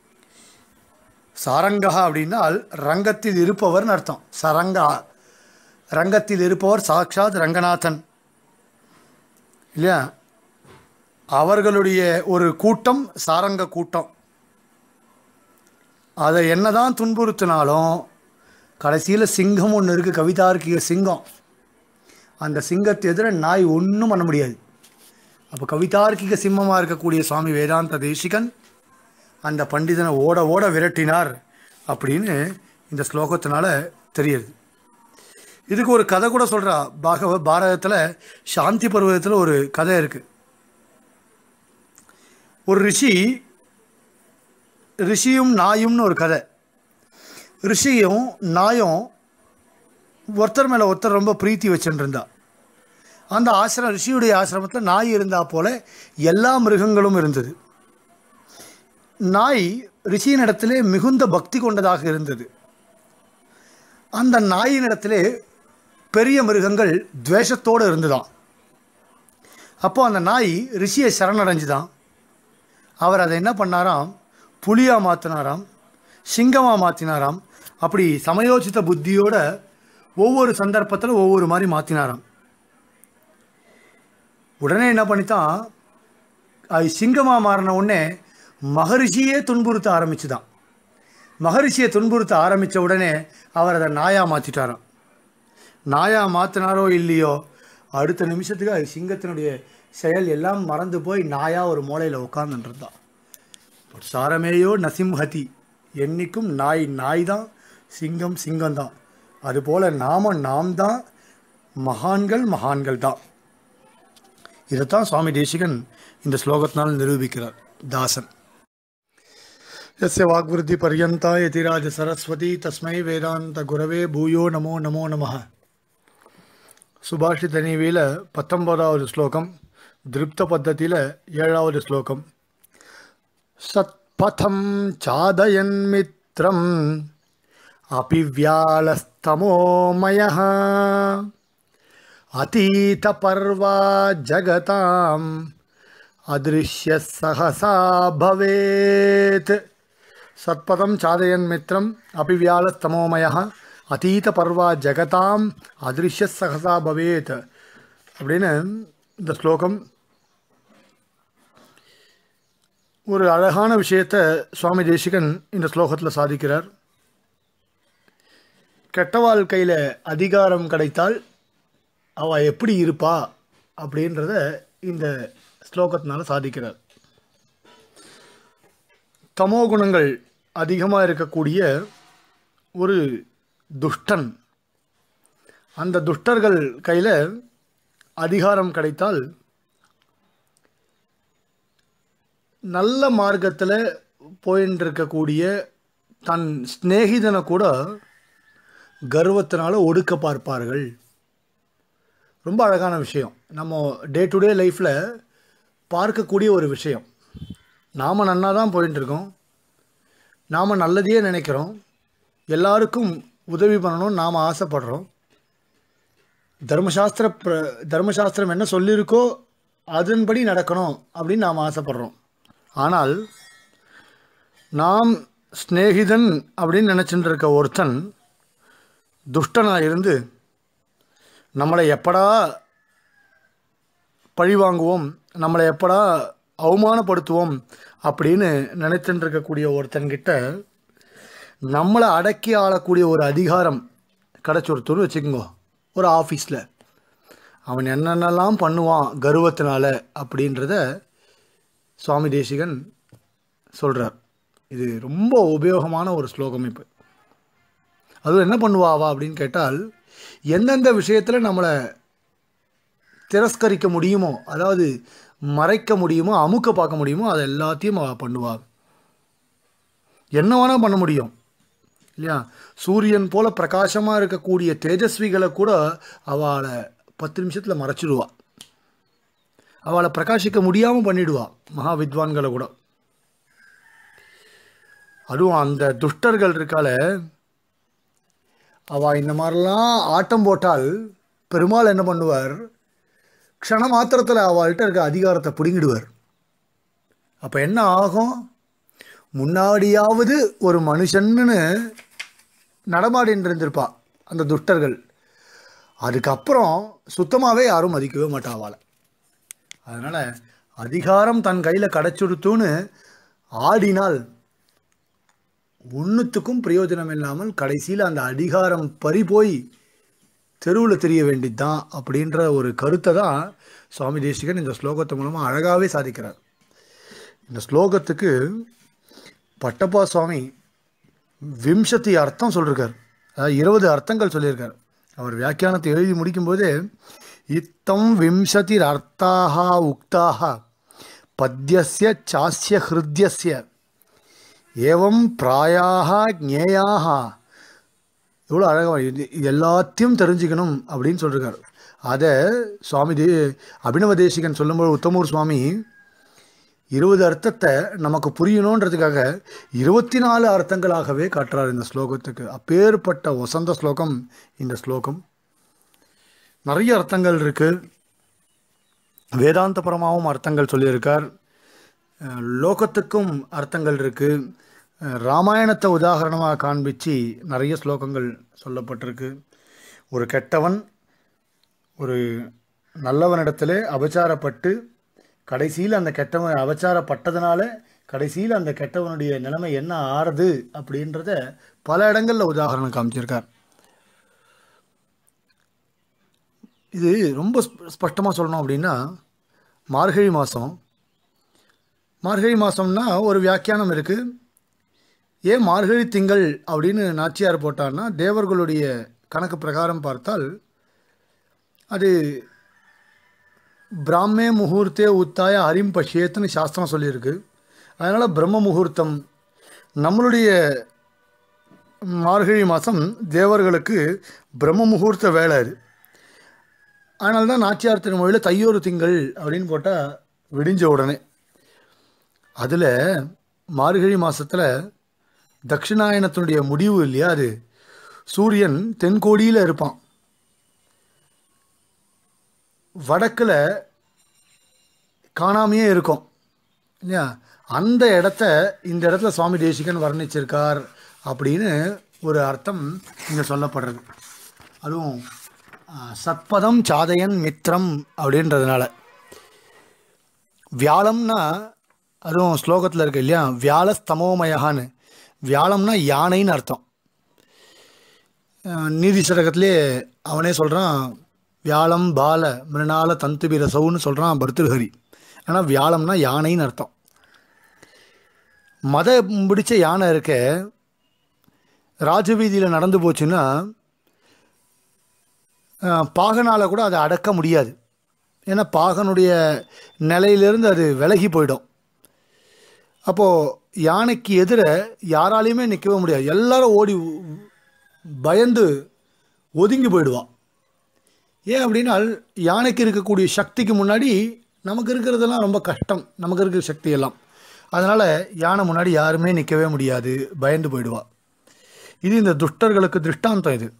B: சாரங்கா அப்படின்னால் ரங்கத்தில் இருப்பவர்னு அர்த்தம் சரங்கா ரங்கத்தில் இருப்பவர் சாக்ஷாத் ரங்கநாதன் இல்லையா அவர்களுடைய ஒரு கூட்டம் சாரங்க கூட்டம் அதை என்னதான் துன்புறுத்தினாலும் கடைசியில் சிங்கம் ஒன்று இருக்குது கவிதார்க்கிக சிங்கம் அந்த சிங்கத்தை எதிர நாய் ஒன்றும் பண்ண முடியாது அப்போ கவிதார்க்கிக சிம்மமாக இருக்கக்கூடிய சுவாமி வேதாந்த தேசிகன் அந்த பண்டிதனை ஓட ஓட விரட்டினார் அப்படின்னு இந்த ஸ்லோகத்தினால தெரியுது இதுக்கு ஒரு கதை கூட சொல்கிறா பாகவ பாரதத்தில் சாந்தி பர்வதத்தில் ஒரு கதை இருக்குது ஒரு ரிஷி ரிஷியும் நாயும்னு ஒரு கதை ரிஷியும் நாயும் ஒருத்தர் மேலே ஒருத்தர் ரொம்ப பிரீத்தி வச்சுட்டு இருந்தா அந்த ஆசிரம் ரிஷியுடைய ஆசிரமத்தில் நாய் இருந்தா போல எல்லா மிருகங்களும் இருந்தது நாய் ரிஷியினிடத்திலே மிகுந்த பக்தி கொண்டதாக இருந்தது அந்த நாயினிடத்திலே பெரிய மிருகங்கள் துவேஷத்தோடு இருந்துதான் அப்போ அந்த நாய் ரிஷியை சரணடைஞ்சுதான் அவர் அதை என்ன பண்ணாராம் புலியாக மாற்றினாராம் சிங்கமாக மாற்றினாராம் அப்படி சமயோசித புத்தியோட ஒவ்வொரு சந்தர்ப்பத்தில் ஒவ்வொரு மாதிரி மாற்றினாராம் உடனே என்ன பண்ணித்தான் அது சிங்கமாக மாறின உடனே மகரிஷியே துன்புறுத்த ஆரம்பிச்சுதான் மகரிஷியை துன்புறுத்த ஆரம்பித்த உடனே அவர் அதை நாயாக மாற்றிட்டாராம் நாயாக மாற்றினாரோ இல்லையோ அடுத்த நிமிஷத்துக்கு அது சிங்கத்தினுடைய செயல் எல்லாம் மறந்து போய் நாயாக ஒரு மூலையில் உட்காந்துருந்தான் சாரமேயோ நசிம்ஹதி என்னைக்கும் நாய் நாய் தான் சிங்கம் சிங்கம் தான் அதுபோல் நாம நாம் தான் மகான்கள் மகான்கள் தான் இதைத்தான் சுவாமி தேசிகன் இந்த ஸ்லோகத்தினால் நிரூபிக்கிறார் தாசன் यस्य वाग्वृद्धिपर्यन्ता यतिराज सरस्वती तस्मै வேதாந்த பூயோ நமோ நமோ நமः சுபாஷித நீவியில் பத்தொன்பதாவது ஸ்லோகம் திருப்த பத்தத்தியில் ஏழாவது ஸ்லோகம் சத்பதம் சாதயன் மித்ரம் அபிவியாலஸ்தமோமய अतीतपर्वा जगताम् अदृश्य सहसा भवेत् सत्पदं चादयन् मित्रम् अपि व्यालस्तमोमयः अतीतपर्वा ஜகதாம் அதிருஷ்ய சகசா பவேத் அப்படின்னு இந்த ஸ்லோகம் ஒரு அழகான விஷயத்தை சுவாமி தேசிகன் இந்த ஸ்லோகத்தில் சாதிக்கிறார் கெட்ட வாழ்க்கையில் அதிகாரம் கிடைத்தால் அவள் எப்படி இருப்பா அப்படின்றத இந்த ஸ்லோகத்தினால சாதிக்கிறார் தமோ குணங்கள் அதிகமாக இருக்கக்கூடிய ஒரு துஷ்டன் அந்த துஷ்டர்கள் கையில் அதிகாரம் கிடைத்தால் நல்ல மார்க்கத்தில் போயின்னு இருக்கக்கூடிய தன் சிநேகிதனை கூட கர்வத்தினால ஒடுக்க பார்ப்பார்கள் ரொம்ப அழகான விஷயம் நம்ம டே டு டே லைஃப்பில் பார்க்கக்கூடிய ஒரு விஷயம் நாம் நன்னா தான் போயிட்டு இருக்கோம் நாம் நல்லதையே நினைக்கிறோம் எல்லாருக்கும் உதவி பண்ணணும்னு நாம் ஆசைப்படுறோம் தர்மசாஸ்திர பிர தர்மசாஸ்திரம் என்ன சொல்லியிருக்கோ அதன்படி நடக்கணும் அப்படின்னு நாம் ஆசைப்படுறோம் ஆனால் நாம் ஸ்நேகிதன் அப்படின்னு நினச்சிட்டு இருக்க ஒருத்தன் துஷ்டனாக இருந்து நம்மளை எப்படா பழி வாங்குவோம் நம்மளை எப்படா அவமானப்படுத்துவோம் அப்படின்னு நினைத்துட்டு இருக்கக்கூடிய ஒருத்தன்கிட்ட நம்மளை அடக்கி ஆளக்கூடிய ஒரு அதிகாரம் கிடச்சுருத்துன்னு வச்சுக்கோங்க ஒரு ஆஃபீஸில் அவன் என்னென்னலாம் பண்ணுவான் கர்வத்தினால அப்படின்றத சுவாமி தேசிகன் சொல்கிறார் இது ரொம்ப உபயோகமான ஒரு ஸ்லோகம் இப்போ அதுவும் என்ன பண்ணுவாவா அப்படின்னு கேட்டால் எந்தெந்த விஷயத்தில் நம்மளை திரஸ்கரிக்க முடியுமோ அதாவது மறைக்க முடியுமோ அமுக்க பார்க்க முடியுமோ அதை எல்லாத்தையும் அவள் பண்ணுவாள் என்ன வேணால் பண்ண முடியும் இல்லையா சூரியன் போல பிரகாசமாக இருக்கக்கூடிய தேஜஸ்விகளை கூட அவளை பத்து நிமிஷத்தில் மறைச்சிடுவா அவளை பிரகாசிக்க முடியாமல் பண்ணிடுவா மகா வித்வான்களை கூட அதுவும் அந்த துஷ்டர்கள் இருக்கால அவள் இந்த மாதிரிலாம் ஆட்டம் போட்டால் பெருமாள் என்ன பண்ணுவார் க்ஷண மாத்திரத்தில் அவள்கிட்ட இருக்க அதிகாரத்தை பிடுங்கிடுவார் அப்போ என்ன ஆகும் முன்னாடியாவது ஒரு மனுஷன்னு நடமாடின்னு இருந்திருப்பா அந்த துஷ்டர்கள் அதுக்கப்புறம் சுத்தமாகவே யாரும் மதிக்கவே மாட்டா அவளை அதனால் அதிகாரம் தன் கையில் கிடச்சுடுத்துன்னு ஆடினால் ஒன்றுத்துக்கும் பிரயோஜனம் இல்லாமல் கடைசியில் அந்த அதிகாரம் பறி போய் தெருவில் தெரிய வேண்டியதுதான் அப்படின்ற ஒரு கருத்தை தான் சுவாமி தேசிகன் இந்த ஸ்லோகத்து மூலமாக அழகாகவே சாதிக்கிறார் இந்த ஸ்லோகத்துக்கு பட்டப்பா சுவாமி விம்சத்தி அர்த்தம் சொல்லியிருக்கார் அதாவது இருபது அர்த்தங்கள் சொல்லியிருக்கார் அவர் வியாக்கியானத்தை எழுதி முடிக்கும்போது இத்தம் விம்சதிர் அர்த்தாக உக்தாக பத்யஸ்ய சாஸ்ய ஹிருத்யஸ்ய ஏவம் பிராயாக ஞேயாக எவ்வளோ அழகாக இது இது எல்லாத்தையும் தெரிஞ்சுக்கணும் அப்படின்னு சொல்லியிருக்கார் அதை சுவாமி தே அபினவ தேசிகன் சொல்லும்போது உத்தமூர் சுவாமி இருபது அர்த்தத்தை நமக்கு புரியணுன்றதுக்காக இருபத்தி நாலு அர்த்தங்களாகவே காட்டுறார் இந்த ஸ்லோகத்துக்கு அப்பேற்பட்ட வசந்த ஸ்லோகம் இந்த ஸ்லோகம் நிறைய அர்த்தங்கள் இருக்குது வேதாந்தபரமாகவும் அர்த்தங்கள் சொல்லியிருக்கார் அஹ் லோகத்துக்கும் அர்த்தங்கள் இருக்குது ராமாயணத்தை உதாகரணமாக காண்பிச்சு நிறைய ஸ்லோகங்கள் சொல்லப்பட்டிருக்கு ஒரு கெட்டவன் ஒரு நல்லவனிடத்தில் அபச்சாரப்பட்டு கடைசியில் அந்த கெட்டவன் அபச்சாரப்பட்டதுனால கடைசியில் அந்த கெட்டவனுடைய நிலைமை என்ன ஆறுது அப்படின்றத பல இடங்களில் உதாகரணம் காமிச்சிருக்கார் இது ரொம்ப ஸ்பஷ்டமாக சொல்லணும் அப்படின்னா மார்கழி மாதம் மார்கழி மாதம்னா ஒரு வியாக்கியானம் இருக்குது ஏன் மார்கழி திங்கள் அப்படின்னு நாச்சியார் போட்டான்னா தேவர்களுடைய கணக்கு பிரகாரம் பார்த்தால் அது பிராமே முகூர்த்தே உத்தாய ஹரிம் பஷ்யேத்துன்னு சாஸ்திரம் சொல்லியிருக்கு அதனால் பிரம்ம முகூர்த்தம் நம்மளுடைய மார்கழி மாதம் தேவர்களுக்கு பிரம்ம முகூர்த்த வேலை அது அதனால தான் நாச்சியார் திருமொழியில் தையோரு திங்கள் அப்படின்னு போட்டால் விடிஞ்ச உடனே அதில் மார்கழி மாதத்தில் தட்சிணாயனத்தினுடைய முடிவு இல்லையா அது சூரியன் தென்கோடியில் இருப்பான் வடக்கில் காணாமையே இருக்கும் இல்லையா அந்த இடத்த இந்த இடத்துல சுவாமி தேசிகன் வர்ணிச்சிருக்கார் அப்படின்னு ஒரு அர்த்தம் இங்கே சொல்லப்படுறது அதுவும் ஆ, சத்பதம் சாதயன் மித்ரம் அப்படின்றதுனால வியாழம்னா அதுவும் ஸ்லோகத்தில் இருக்கு இல்லையா வியாழஸ்தமோமயகான்னு வியாழம்னா யானைன்னு அர்த்தம் அஹ் நீதி சடகத்திலே அவனே சொல்கிறான் வியாழம் பால மிருணால தந்துபிரசவுன்னு சொல்கிறான் பர்திருஹரி ஆனால் வியாழம்னா யானைன்னு அர்த்தம் மத பிடிச்ச யானை இருக்க ராஜவீதியில் நடந்து போச்சுன்னா அஹ், பாகனால கூட அதை அடக்க முடியாது ஏன்னா பாகனுடைய நிலையிலிருந்து அது விலகி போயிடும் அப்போது யானைக்கு எதிர யாராலையுமே நிற்கவே முடியாது எல்லாரும் ஓடி பயந்து ஒதுங்கி போயிடுவான் ஏன் அப்படின்னா யானைக்கு இருக்கக்கூடிய சக்திக்கு முன்னாடி நமக்கு இருக்கிறதெல்லாம் ரொம்ப கஷ்டம் நமக்கு இருக்கிற சக்தி எல்லாம் அதனால் யானை முன்னாடி யாருமே நிற்கவே முடியாது பயந்து போயிடுவா இது இந்த துஷ்டர்களுக்கு திருஷ்டாந்தம் இது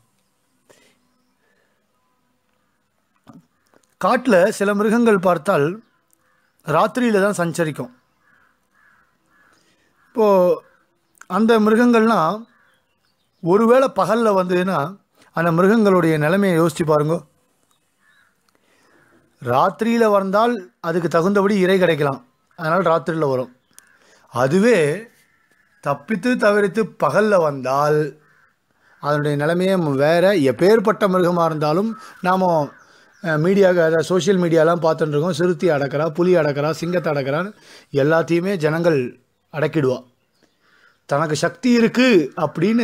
B: காட்டில் சில மிருகங்கள் பார்த்தால் ராத்திரியில் தான் சஞ்சரிக்கும் இப்போது அந்த மிருகங்கள்லாம் ஒருவேளை பகலில் வந்ததுன்னா அந்த மிருகங்களுடைய நிலைமையை யோசித்து பாருங்க ராத்திரியில் வந்தால் அதுக்கு தகுந்தபடி இறை கிடைக்கலாம் அதனால் ராத்திரியில் வரும் அதுவே தப்பித்து தவிர்த்து பகலில் வந்தால் அதனுடைய நிலைமையே வேறு எப்பேற்பட்ட மிருகமாக இருந்தாலும் நாம் மீடியா அதாவது சோஷியல் மீடியாலாம் பார்த்துட்டு இருக்கோம் சிறுத்தை அடக்கிறா புலி அடக்கிறா சிங்கத்தை அடக்கிறான்னு எல்லாத்தையுமே ஜனங்கள் அடக்கிடுவா தனக்கு சக்தி இருக்குது அப்படின்னு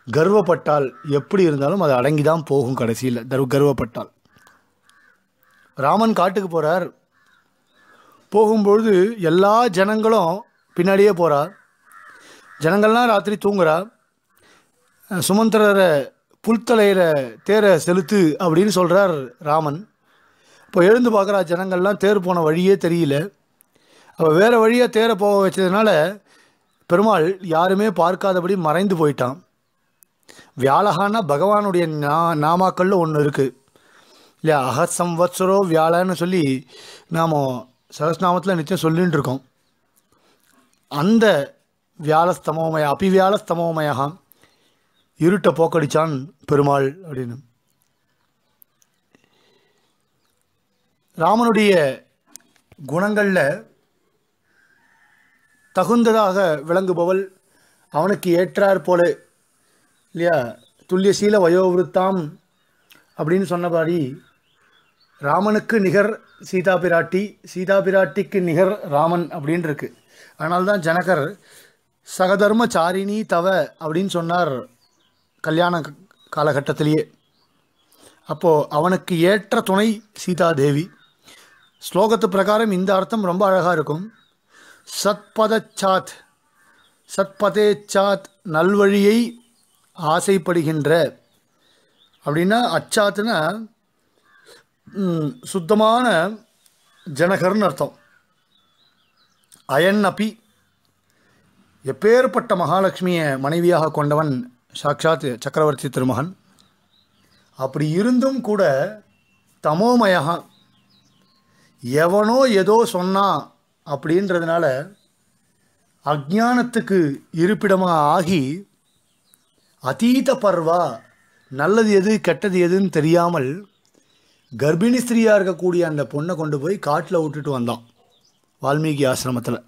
B: கர்வப்பட்டால் எப்படி இருந்தாலும் அது அடங்கி தான் போகும் கடைசியில் தர் கர்வப்பட்டால் ராமன் காட்டுக்கு போகிறார் போகும்பொழுது எல்லா ஜனங்களும் பின்னாடியே போகிறா ஜனங்கள்லாம் ராத்திரி தூங்குறா சுமந்திரரை புல்தலையில் தேரை செலுத்து அப்படின்னு சொல்கிறார் ராமன் இப்போ எழுந்து பார்க்குறா ஜனங்கள்லாம் தேர் போன வழியே தெரியல அப்போ வேறு வழியாக தேரை போக வச்சதுனால பெருமாள் யாருமே பார்க்காதபடி மறைந்து போயிட்டான் வியாழகான்னா பகவானுடைய நா நாமாக்களில் ஒன்று இருக்குது இல்லையா அகத் சம்வத்சரோ வியாழன்னு சொல்லி நாம் சகஸ்நாமத்தில் நிச்சயம் சொல்லின்னு இருக்கோம் அந்த வியாழஸ்தமோமய அபிவியாழஸ்தமோமயா இருட்டை போக்கடிச்சான் பெருமாள் அப்படின்னு ராமனுடைய குணங்களில் தகுந்ததாக விளங்குபவள் அவனுக்கு ஏற்றார் போல இல்லையா துல்லியசீல வயோவிருத்தாம் அப்படின்னு சொன்னபடி ராமனுக்கு நிகர் சீதா பிராட்டி சீதா பிராட்டிக்கு நிகர் ராமன் அப்படின்னு இருக்கு அதனால தான் ஜனகர் சகதர்ம சாரிணி தவ அப்படின்னு சொன்னார் கல்யாண க- காலகட்டத்திலேயே அப்போது அவனுக்கு ஏற்ற துணை சீதாதேவி ஸ்லோகத்து பிரகாரம் இந்த அர்த்தம் ரொம்ப அழகாக இருக்கும் சத்பதச்சாத் சத்பதேச்சாத் நல்வழியை ஆசைப்படுகின்ற அப்படின்னா அச்சாத்துனா ம், சுத்தமான ஜனகர்னு அர்த்தம் அயன் அப்பி எப்பேற்பட்ட மகாலட்சுமியை மனைவியாக கொண்டவன் சாக்ஷாத் சக்கரவர்த்தி திருமகன் அப்படி இருந்தும் கூட தமோமயகா எவனோ ஏதோ சொன்னான் அப்படின்றதுனால அஜ்ஞானத்துக்கு இருப்பிடமாக ஆகி அதீத பர்வா நல்லது எது கெட்டது எதுன்னு தெரியாமல் கர்ப்பிணி ஸ்திரீயாக இருக்கக்கூடிய அந்த பொண்ணை கொண்டு போய் காட்டில் விட்டுட்டு வந்தான் வால்மீகி ஆசிரமத்தில்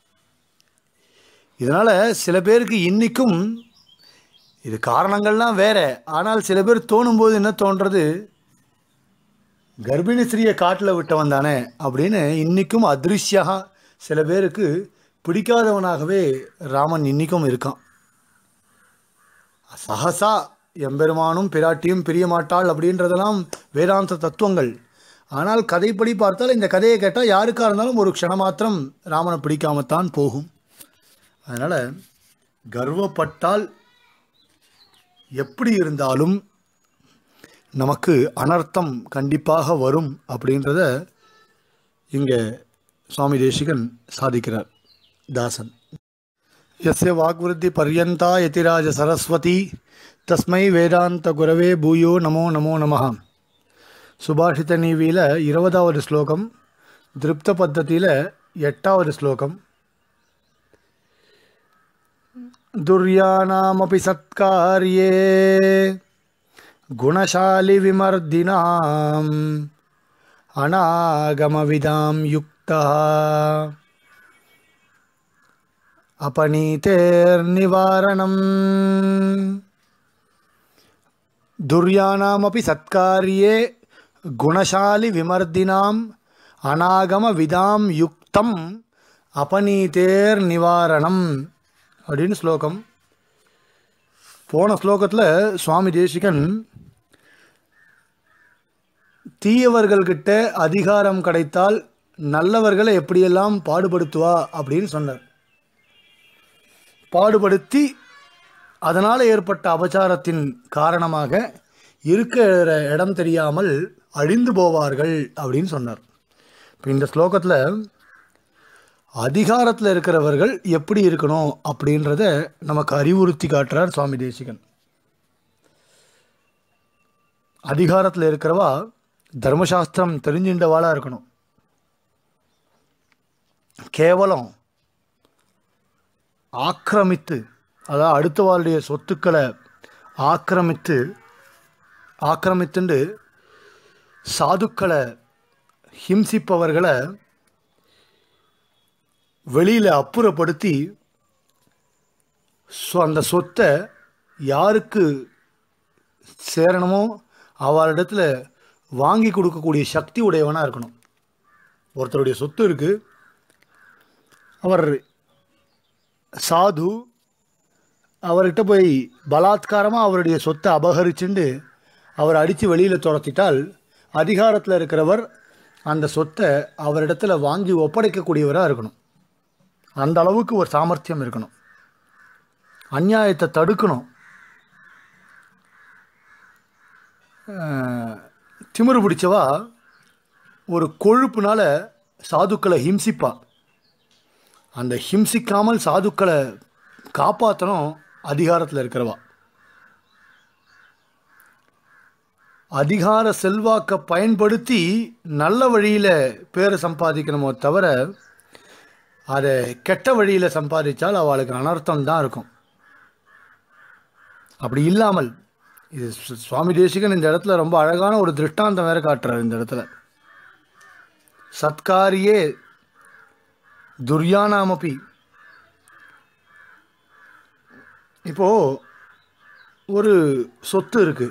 B: இதனால் சில பேருக்கு இன்றைக்கும் இது காரணங்கள்லாம் வேற ஆனால் சில பேர் தோணும்போது என்ன தோன்றது கர்ப்பிணி ஸ்திரீயை காட்டில் விட்டவன் தானே அப்படின்னு இன்றைக்கும் அதிருஷ்யா சில பேருக்கு பிடிக்காதவனாகவே ராமன் இன்றைக்கும் இருக்கான் சகசா எம்பெருமானும் பிராட்டியும் பிரிய மாட்டாள் அப்படின்றதெல்லாம் வேதாந்த தத்துவங்கள் ஆனால் கதைப்படி பார்த்தால் இந்த கதையை கேட்டால் யாருக்காக இருந்தாலும் ஒரு க்ஷணமாத்திரம் ராமனை பிடிக்காமத்தான் போகும் அதனால் கர்வப்பட்டால் எப்படி இருந்தாலும் நமக்கு அனர்த்தம் கண்டிப்பாக வரும் அப்படின்றத இங்கே சுவாமி தேசிகன் சாதிக்கிறார் தாசன் यस्य वाग्वृद्धि पर्यन्ता यतिराज सरस्वती தஸ்மை வேதாந்த குரவே பூயோ நமோ நமோ நமः சுபாஷித நீவியில் இருபதாவது ஸ்லோகம் திருப்த பத்ததியில் எட்டாவது ஸ்லோகம் துர்யானாமபி சத்காரியே குணசாலி விமர்தினாம் அநாகமவிதாம் யுக்தா अपनीतेर्निवारणम् दुर्यानामपि सत्कार्ये गुणशालिविमर्दिनाम् அநாகமவிதாம் யுக்தம் அபநீதேர் நிவாரணம் அப்படின்னு ஸ்லோகம் போன ஸ்லோகத்தில் சுவாமி தேசிகன் தீயவர்கள்கிட்ட அதிகாரம் கிடைத்தால் நல்லவர்களை எப்படியெல்லாம் பாடுபடுத்துவா அப்படின்னு சொன்னார் பாடுபடுத்தி அதனால் ஏற்பட்ட அபச்சாரத்தின் காரணமாக இருக்கிற இடம் தெரியாமல் அழிந்து போவார்கள் அப்படின்னு சொன்னார் இப்போ இந்த ஸ்லோகத்தில் அதிகாரத்தில் இருக்கிறவர்கள் எப்படி இருக்கணும் அப்படின்றத நமக்கு அறிவுறுத்தி காட்டுறார் சுவாமி தேசிகன் அதிகாரத்தில் இருக்கிறவா தர்மசாஸ்திரம் தெரிஞ்சின்றவாளாக இருக்கணும் கேவலம் ஆக்கிரமித்து அதாவது அடுத்தவாளுடைய சொத்துக்களை ஆக்கிரமித்து ஆக்கிரமித்துண்டு சாதுக்களை ஹிம்சிப்பவர்களை வெளியில் அப்புறப்படுத்தி சொ- அந்த சொத்தை யாருக்கு சேரணுமோ அவளிடத்துல வாங்கி கொடுக்கக்கூடிய சக்தி உடையவனாக இருக்கணும் ஒருத்தருடைய சொத்து இருக்குது அவர் சாது அவர்கிட்ட போய் பலாத்காரமாக அவருடைய சொத்தை அபகரிச்சுண்டு அவர் அடித்து வெளியில் துரத்திட்டால் அதிகாரத்தில் இருக்கிறவர் அந்த சொத்தை அவரிடத்துல வாங்கி ஒப்படைக்கக்கூடியவராக இருக்கணும் அந்த அளவுக்கு ஒரு சாமர்த்தியம் இருக்கணும் அநியாயத்தை தடுக்கணும் அஹ், திமிரு பிடிச்சவா ஒரு கொழுப்புனால சாதுக்களை ஹிம்சிப்பா அந்த ஹிம்சிக்காமல் சாதுக்களை காப்பாற்றணும் அதிகாரத்தில் இருக்கிறவா அதிகார செல்வாக்கை பயன்படுத்தி நல்ல வழியில் பேரை சம்பாதிக்கணுமோ தவிர அதை கெட்ட வழியில் சம்பாதிச்சால் அவளுக்கு அனர்த்தம் தான் இருக்கும் அப்படி இல்லாமல் இது சு- சுவாமி தேசிகன் இந்த இடத்துல ரொம்ப அழகான ஒரு திருஷ்டாந்தம் வேற காட்டுறார் இந்த இடத்துல சத்காரியே துர்யானாமபி இப்போ ஒரு சொத்து இருக்கு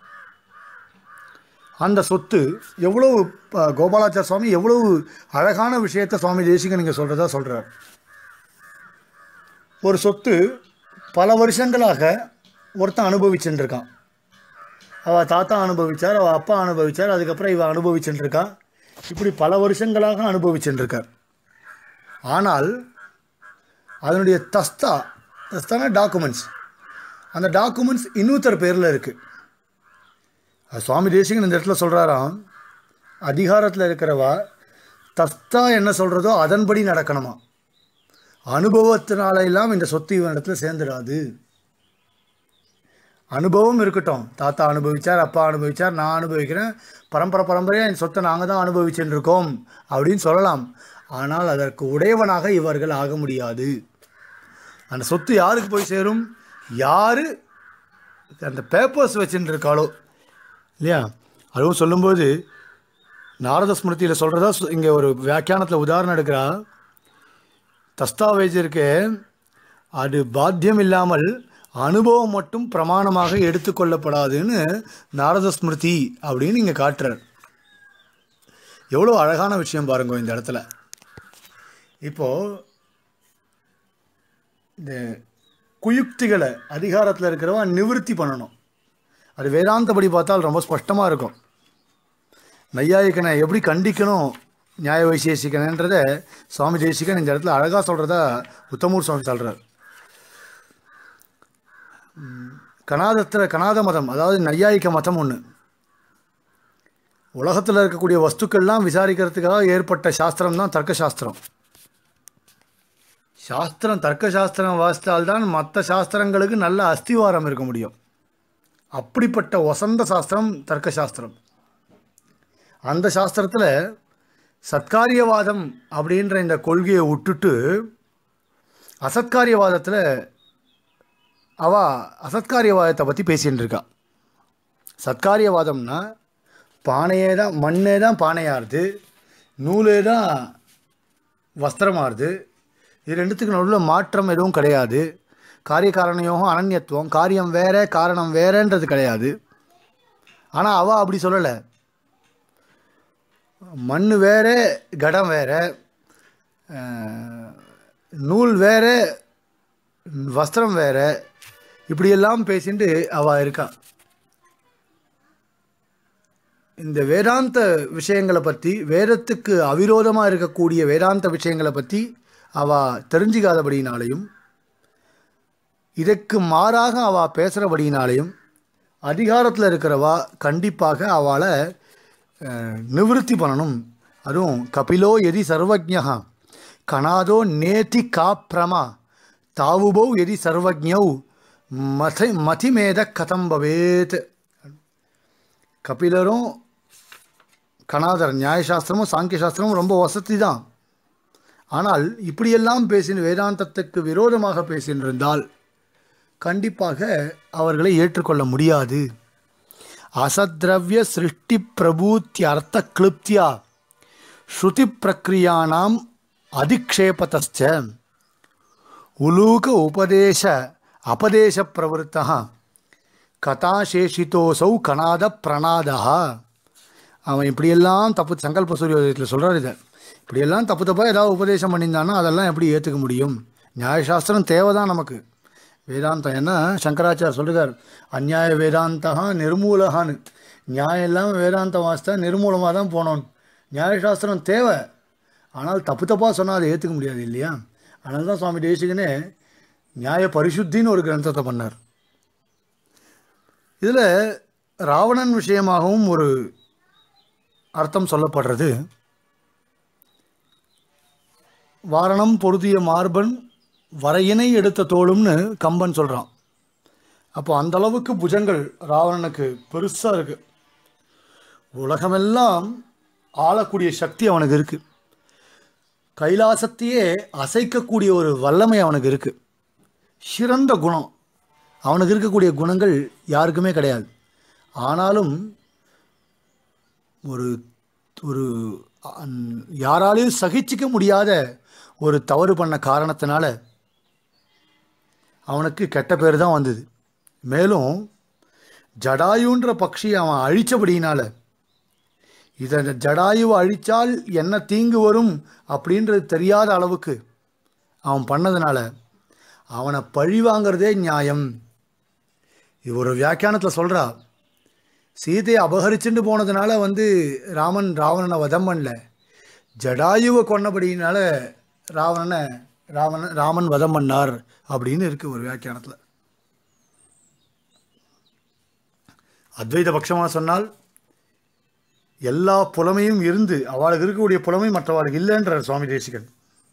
B: அந்த சொத்து எவ்வளவு ப- கோபாலாச்சார சுவாமி எவ்வளவு அழகான விஷயத்தை சுவாமி தேசிகன் நீங்கள் சொல்கிறதா சொல்கிறார் ஒரு சொத்து பல வருஷங்களாக ஒருத்தன் அனுபவிச்சுட்டு இருக்கான் அவள் தாத்தா அனுபவிச்சார் அவள் அப்பா அனுபவிச்சார் அதுக்கப்புறம் இவ அனுபவிச்சுட்டு இருக்கா இப்படி பல வருஷங்களாக அனுபவிச்சுட்டு இருக்கார் ஆனால் அதனுடைய தஸ்தா தஸ்தான டாக்குமெண்ட்ஸ் அந்த டாக்குமெண்ட்ஸ் இன்னொருத்தர் பேரில் இருக்குது அது சுவாமி தேசிகன் இந்த இடத்துல சொல்கிறாராம் அதிகாரத்தில் இருக்கிறவா தஸ்தா என்ன சொல்கிறதோ அதன்படி நடக்கணுமா அனுபவத்தினால எல்லாம் இந்த சொத்து இவன் இடத்துல சேர்ந்துடாது அனுபவம் இருக்கட்டும் தாத்தா அனுபவிச்சார் அப்பா அனுபவிச்சார் நான் அனுபவிக்கிறேன் பரம்பரை பரம்பரையாக இந்த சொத்தை நாங்கள் தான் அனுபவிச்சுட்டு இருக்கோம் அப்படின்னு சொல்லலாம் ஆனால் அதற்கு உடையவனாக இவர்கள் ஆக முடியாது அந்த சொத்து யாருக்கு போய் சேரும் யார் அந்த பேப்பர்ஸ் வச்சுட்டு இருக்காளோ இல்லையா அதுவும் சொல்லும்போது நாரத ஸ்மிருதியில் சொல்கிறதா இங்கே ஒரு வியாக்கியானத்தில் உதாரணம் எடுக்கிறா தஸ்தாவேஜ் இருக்கே அது பாத்தியம் இல்லாமல் அனுபவம் மட்டும் பிரமாணமாக எடுத்துக்கொள்ளப்படாதுன்னு நாரத ஸ்மிருதி அப்படின்னு இங்கே காட்டுறார் எவ்வளோ அழகான விஷயம் பாருங்க இந்த இடத்துல இப்போது இந்த குயுக்திகளை அதிகாரத்தில் இருக்கிறவன் நிவிருத்தி பண்ணணும் அது வேதாந்தப்படி பார்த்தால் ரொம்ப ஸ்பஷ்டமாக இருக்கும் நையாயிக்கனை எப்படி கண்டிக்கணும் நியாய வைசேஷிக்கனன்றதை சுவாமி தேசிகன் இந்த இடத்துல அழகாக சொல்கிறதா உத்தமூர் சுவாமி சொல்கிறார் கனாதத்தில் கனாத மதம் அதாவது நையாயிக்க மதம் ஒன்று உலகத்தில் இருக்கக்கூடிய வஸ்துக்கள்லாம் விசாரிக்கிறதுக்காக ஏற்பட்ட சாஸ்திரம் தான் தர்க்க சாஸ்திரம் சாஸ்திரம் தர்க்க சாஸ்திரம் வாசித்தால்தான் மற்ற சாஸ்திரங்களுக்கு நல்ல அஸ்திவாரம் இருக்க முடியும் அப்படிப்பட்ட வசந்த சாஸ்திரம் தர்க்க சாஸ்திரம் அந்த சாஸ்திரத்தில் சத்காரியவாதம் அப்படின்ற இந்த கொள்கையை விட்டுட்டு அசத்காரியவாதத்தில் அவ அசத்காரியவாதத்தை பற்றி பேசின்னு இருக்கா சத்காரியவாதம்னா பானையே தான் மண்ணே தான் பானையாருது நூலே தான் வஸ்திரமாறுது இது ரெண்டுத்துக்கு நடுவில் மாற்றம் எதுவும் கிடையாது காரிய காரணயோகம் அனன்யத்துவம் காரியம் வேற காரணம் வேறன்றது கிடையாது ஆனால் அவள் அப்படி சொல்லலை மண் வேற கடம் வேற அஹ், நூல் வேற வஸ்திரம் வேற இப்படியெல்லாம் பேசிட்டு அவள் இருக்கா இந்த வேதாந்த விஷயங்களை பற்றி வேதத்துக்கு அவிரோதமாக இருக்கக்கூடிய வேதாந்த விஷயங்களை பற்றி அவள் தெரிஞ்சிக்காதபடியினாலையும் இதற்கு மாறாக அவள் பேசுகிறபடியினாலையும் அதிகாரத்தில் இருக்கிறவா கண்டிப்பாக அவளை அஹ், நிவிருத்தி பண்ணணும் அதுவும் கபிலோ எதி சர்வஜா கணாதோ நேதி காப்ரமா தாவுபௌ எதி சர்வஜௌ மதி மதிமேத கதம் பவேத் கபிலரும் கணாதர் நியாயசாஸ்திரமும் சாங்கிய சாஸ்திரமும் ரொம்ப வசதி தான் ஆனால் இப்படியெல்லாம் பேசின வேதாந்தத்துக்கு விரோதமாக பேசியிருந்தால் கண்டிப்பாக அவர்களை ஏற்றுக்கொள்ள முடியாது அசத்ரவ்ய சிருஷ்டி பிரபூத்தியர்த்த கிளுப்தியா ஸ்ருதி பிரக்ரியானாம் அதிக்ஷேபதச்ச உலூக உபதேச அபதேச பிரவருத்தா கதாசேஷிதோசௌ கணாத பிரணாதா அவன் இப்படியெல்லாம் தப்பு சங்கல்ப சூரியோதயத்தில் சொல்கிறார் இதை இப்படியெல்லாம் தப்பு தப்பாக ஏதாவது உபதேசம் பண்ணியிருந்தானா அதெல்லாம் எப்படி ஏற்றுக்க முடியும் நியாயசாஸ்திரம் தேவை தான் நமக்கு வேதாந்தம் என்ன சங்கராச்சார் சொல்லுகிறார் அந்நியாய வேதாந்தா நிர்மூலகான்னு நியாயம் இல்லாமல் வேதாந்தம் வாசித்தா நிர்மூலமாக தான் போனோம் நியாயசாஸ்திரம் தேவை ஆனால் தப்பு தப்பாக சொன்னால் அதை ஏற்றுக்க முடியாது இல்லையா அதனால தான் சுவாமி தேசிகனே நியாய பரிசுத்தின்னு ஒரு கிரந்தத்தை பண்ணார் இதில் ராவணன் விஷயமாகவும் ஒரு அர்த்தம் சொல்லப்படுறது வாரணம் பொருதிய மார்பன் வரையினை எடுத்த தோளும்னு கம்பன் சொல்கிறான் அப்போ அந்த அளவுக்கு புஜங்கள் ராவணனுக்கு பெருசாக இருக்கு உலகமெல்லாம் ஆளக்கூடிய சக்தி அவனுக்கு இருக்கு கைலாசத்தையே அசைக்கக்கூடிய ஒரு வல்லமை அவனுக்கு இருக்கு சிறந்த குணம் அவனுக்கு இருக்கக்கூடிய குணங்கள் யாருக்குமே கிடையாது ஆனாலும் ஒரு ஒரு அந்- யாராலையும் சகிச்சிக்க முடியாத ஒரு தவறு பண்ண காரணத்தினால அவனுக்கு கெட்ட பேர் தான் வந்தது மேலும் ஜடாயுன்ற பக்ஷி அவன் அழிச்சபடியினால இதை ஜடாயுவை அழித்தால் என்ன தீங்கு வரும் அப்படின்றது தெரியாத அளவுக்கு அவன் பண்ணதுனால அவனை பழி வாங்குறதே நியாயம் இது ஒரு வியாக்கியானத்தில் சொல்கிறா சீதையை அபகரிச்சுட்டு போனதுனால வந்து ராமன் ராவணனை வதம் பண்ணல ஜடாயுவை கொன்னபடியினால ராவணனை ராவணன் ராமன் வதம் பண்ணார் அப்படின்னு இருக்கு ஒரு வியாக்கியானத்தில் அத்வைத பட்சமாக சொன்னால் எல்லா புலமையும் இருந்து அவளுக்கு இருக்கக்கூடிய புலமை மற்றவர்களுக்கு இல்லைன்றார் சுவாமி தேசிகன்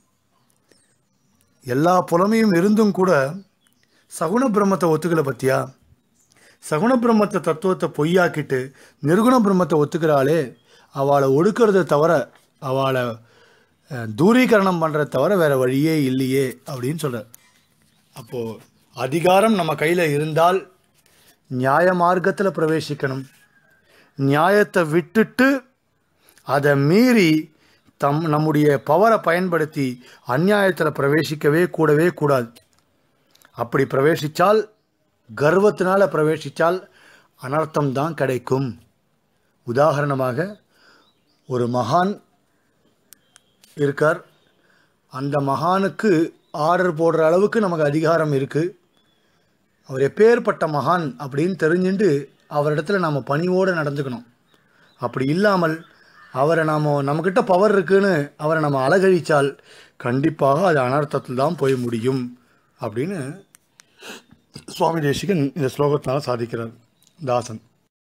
B: எல்லா புலமையும் இருந்தும் கூட சகுண பிரம்மத்தை ஒத்துக்கல பத்தியா சகுண பிரம்மத்தை தத்துவத்தை பொய்யாக்கிட்டு நிர்குண பிரம்மத்தை ஒத்துக்கிறாளே அவளை ஒடுக்கிறத தவிர அவளை அஹ், தூரீகரணம் பண்ணுறத தவிர வேற வழியே இல்லையே அப்படின்னு சொல்கிறார் அப்போது அதிகாரம் நம்ம கையில் இருந்தால் நியாய மார்க்கத்தில் பிரவேசிக்கணும் நியாயத்தை விட்டுட்டு அதை மீறி தம் நம்முடைய பவரை பயன்படுத்தி அநியாயத்தில் பிரவேசிக்கவே கூடவே கூடாது அப்படி பிரவேசித்தால் கர்வத்தினால பிரவேசித்தால் அனர்த்தம் தான் கிடைக்கும் உதாரணமாக ஒரு மகான் இருக்கார் அந்த மகானுக்கு ஆர்டர் போடுற அளவுக்கு நமக்கு அதிகாரம் இருக்குது அவர் எப்பேற்பட்ட மகான் அப்படின்னு தெரிஞ்சுட்டு அவரிடத்துல நாம் பணிவோடு நடந்துக்கணும் அப்படி இல்லாமல் அவரை நாம் நம்மக்கிட்ட பவர் இருக்குன்னு அவரை நம்ம அலகழித்தால் கண்டிப்பாக அது அனர்த்தத்தில் தான் போய் முடியும் அப்படின்னு சுவாமி தேசிகன் இந்த ஸ்லோகத்தால் சாதிக்கிறார் தாசன்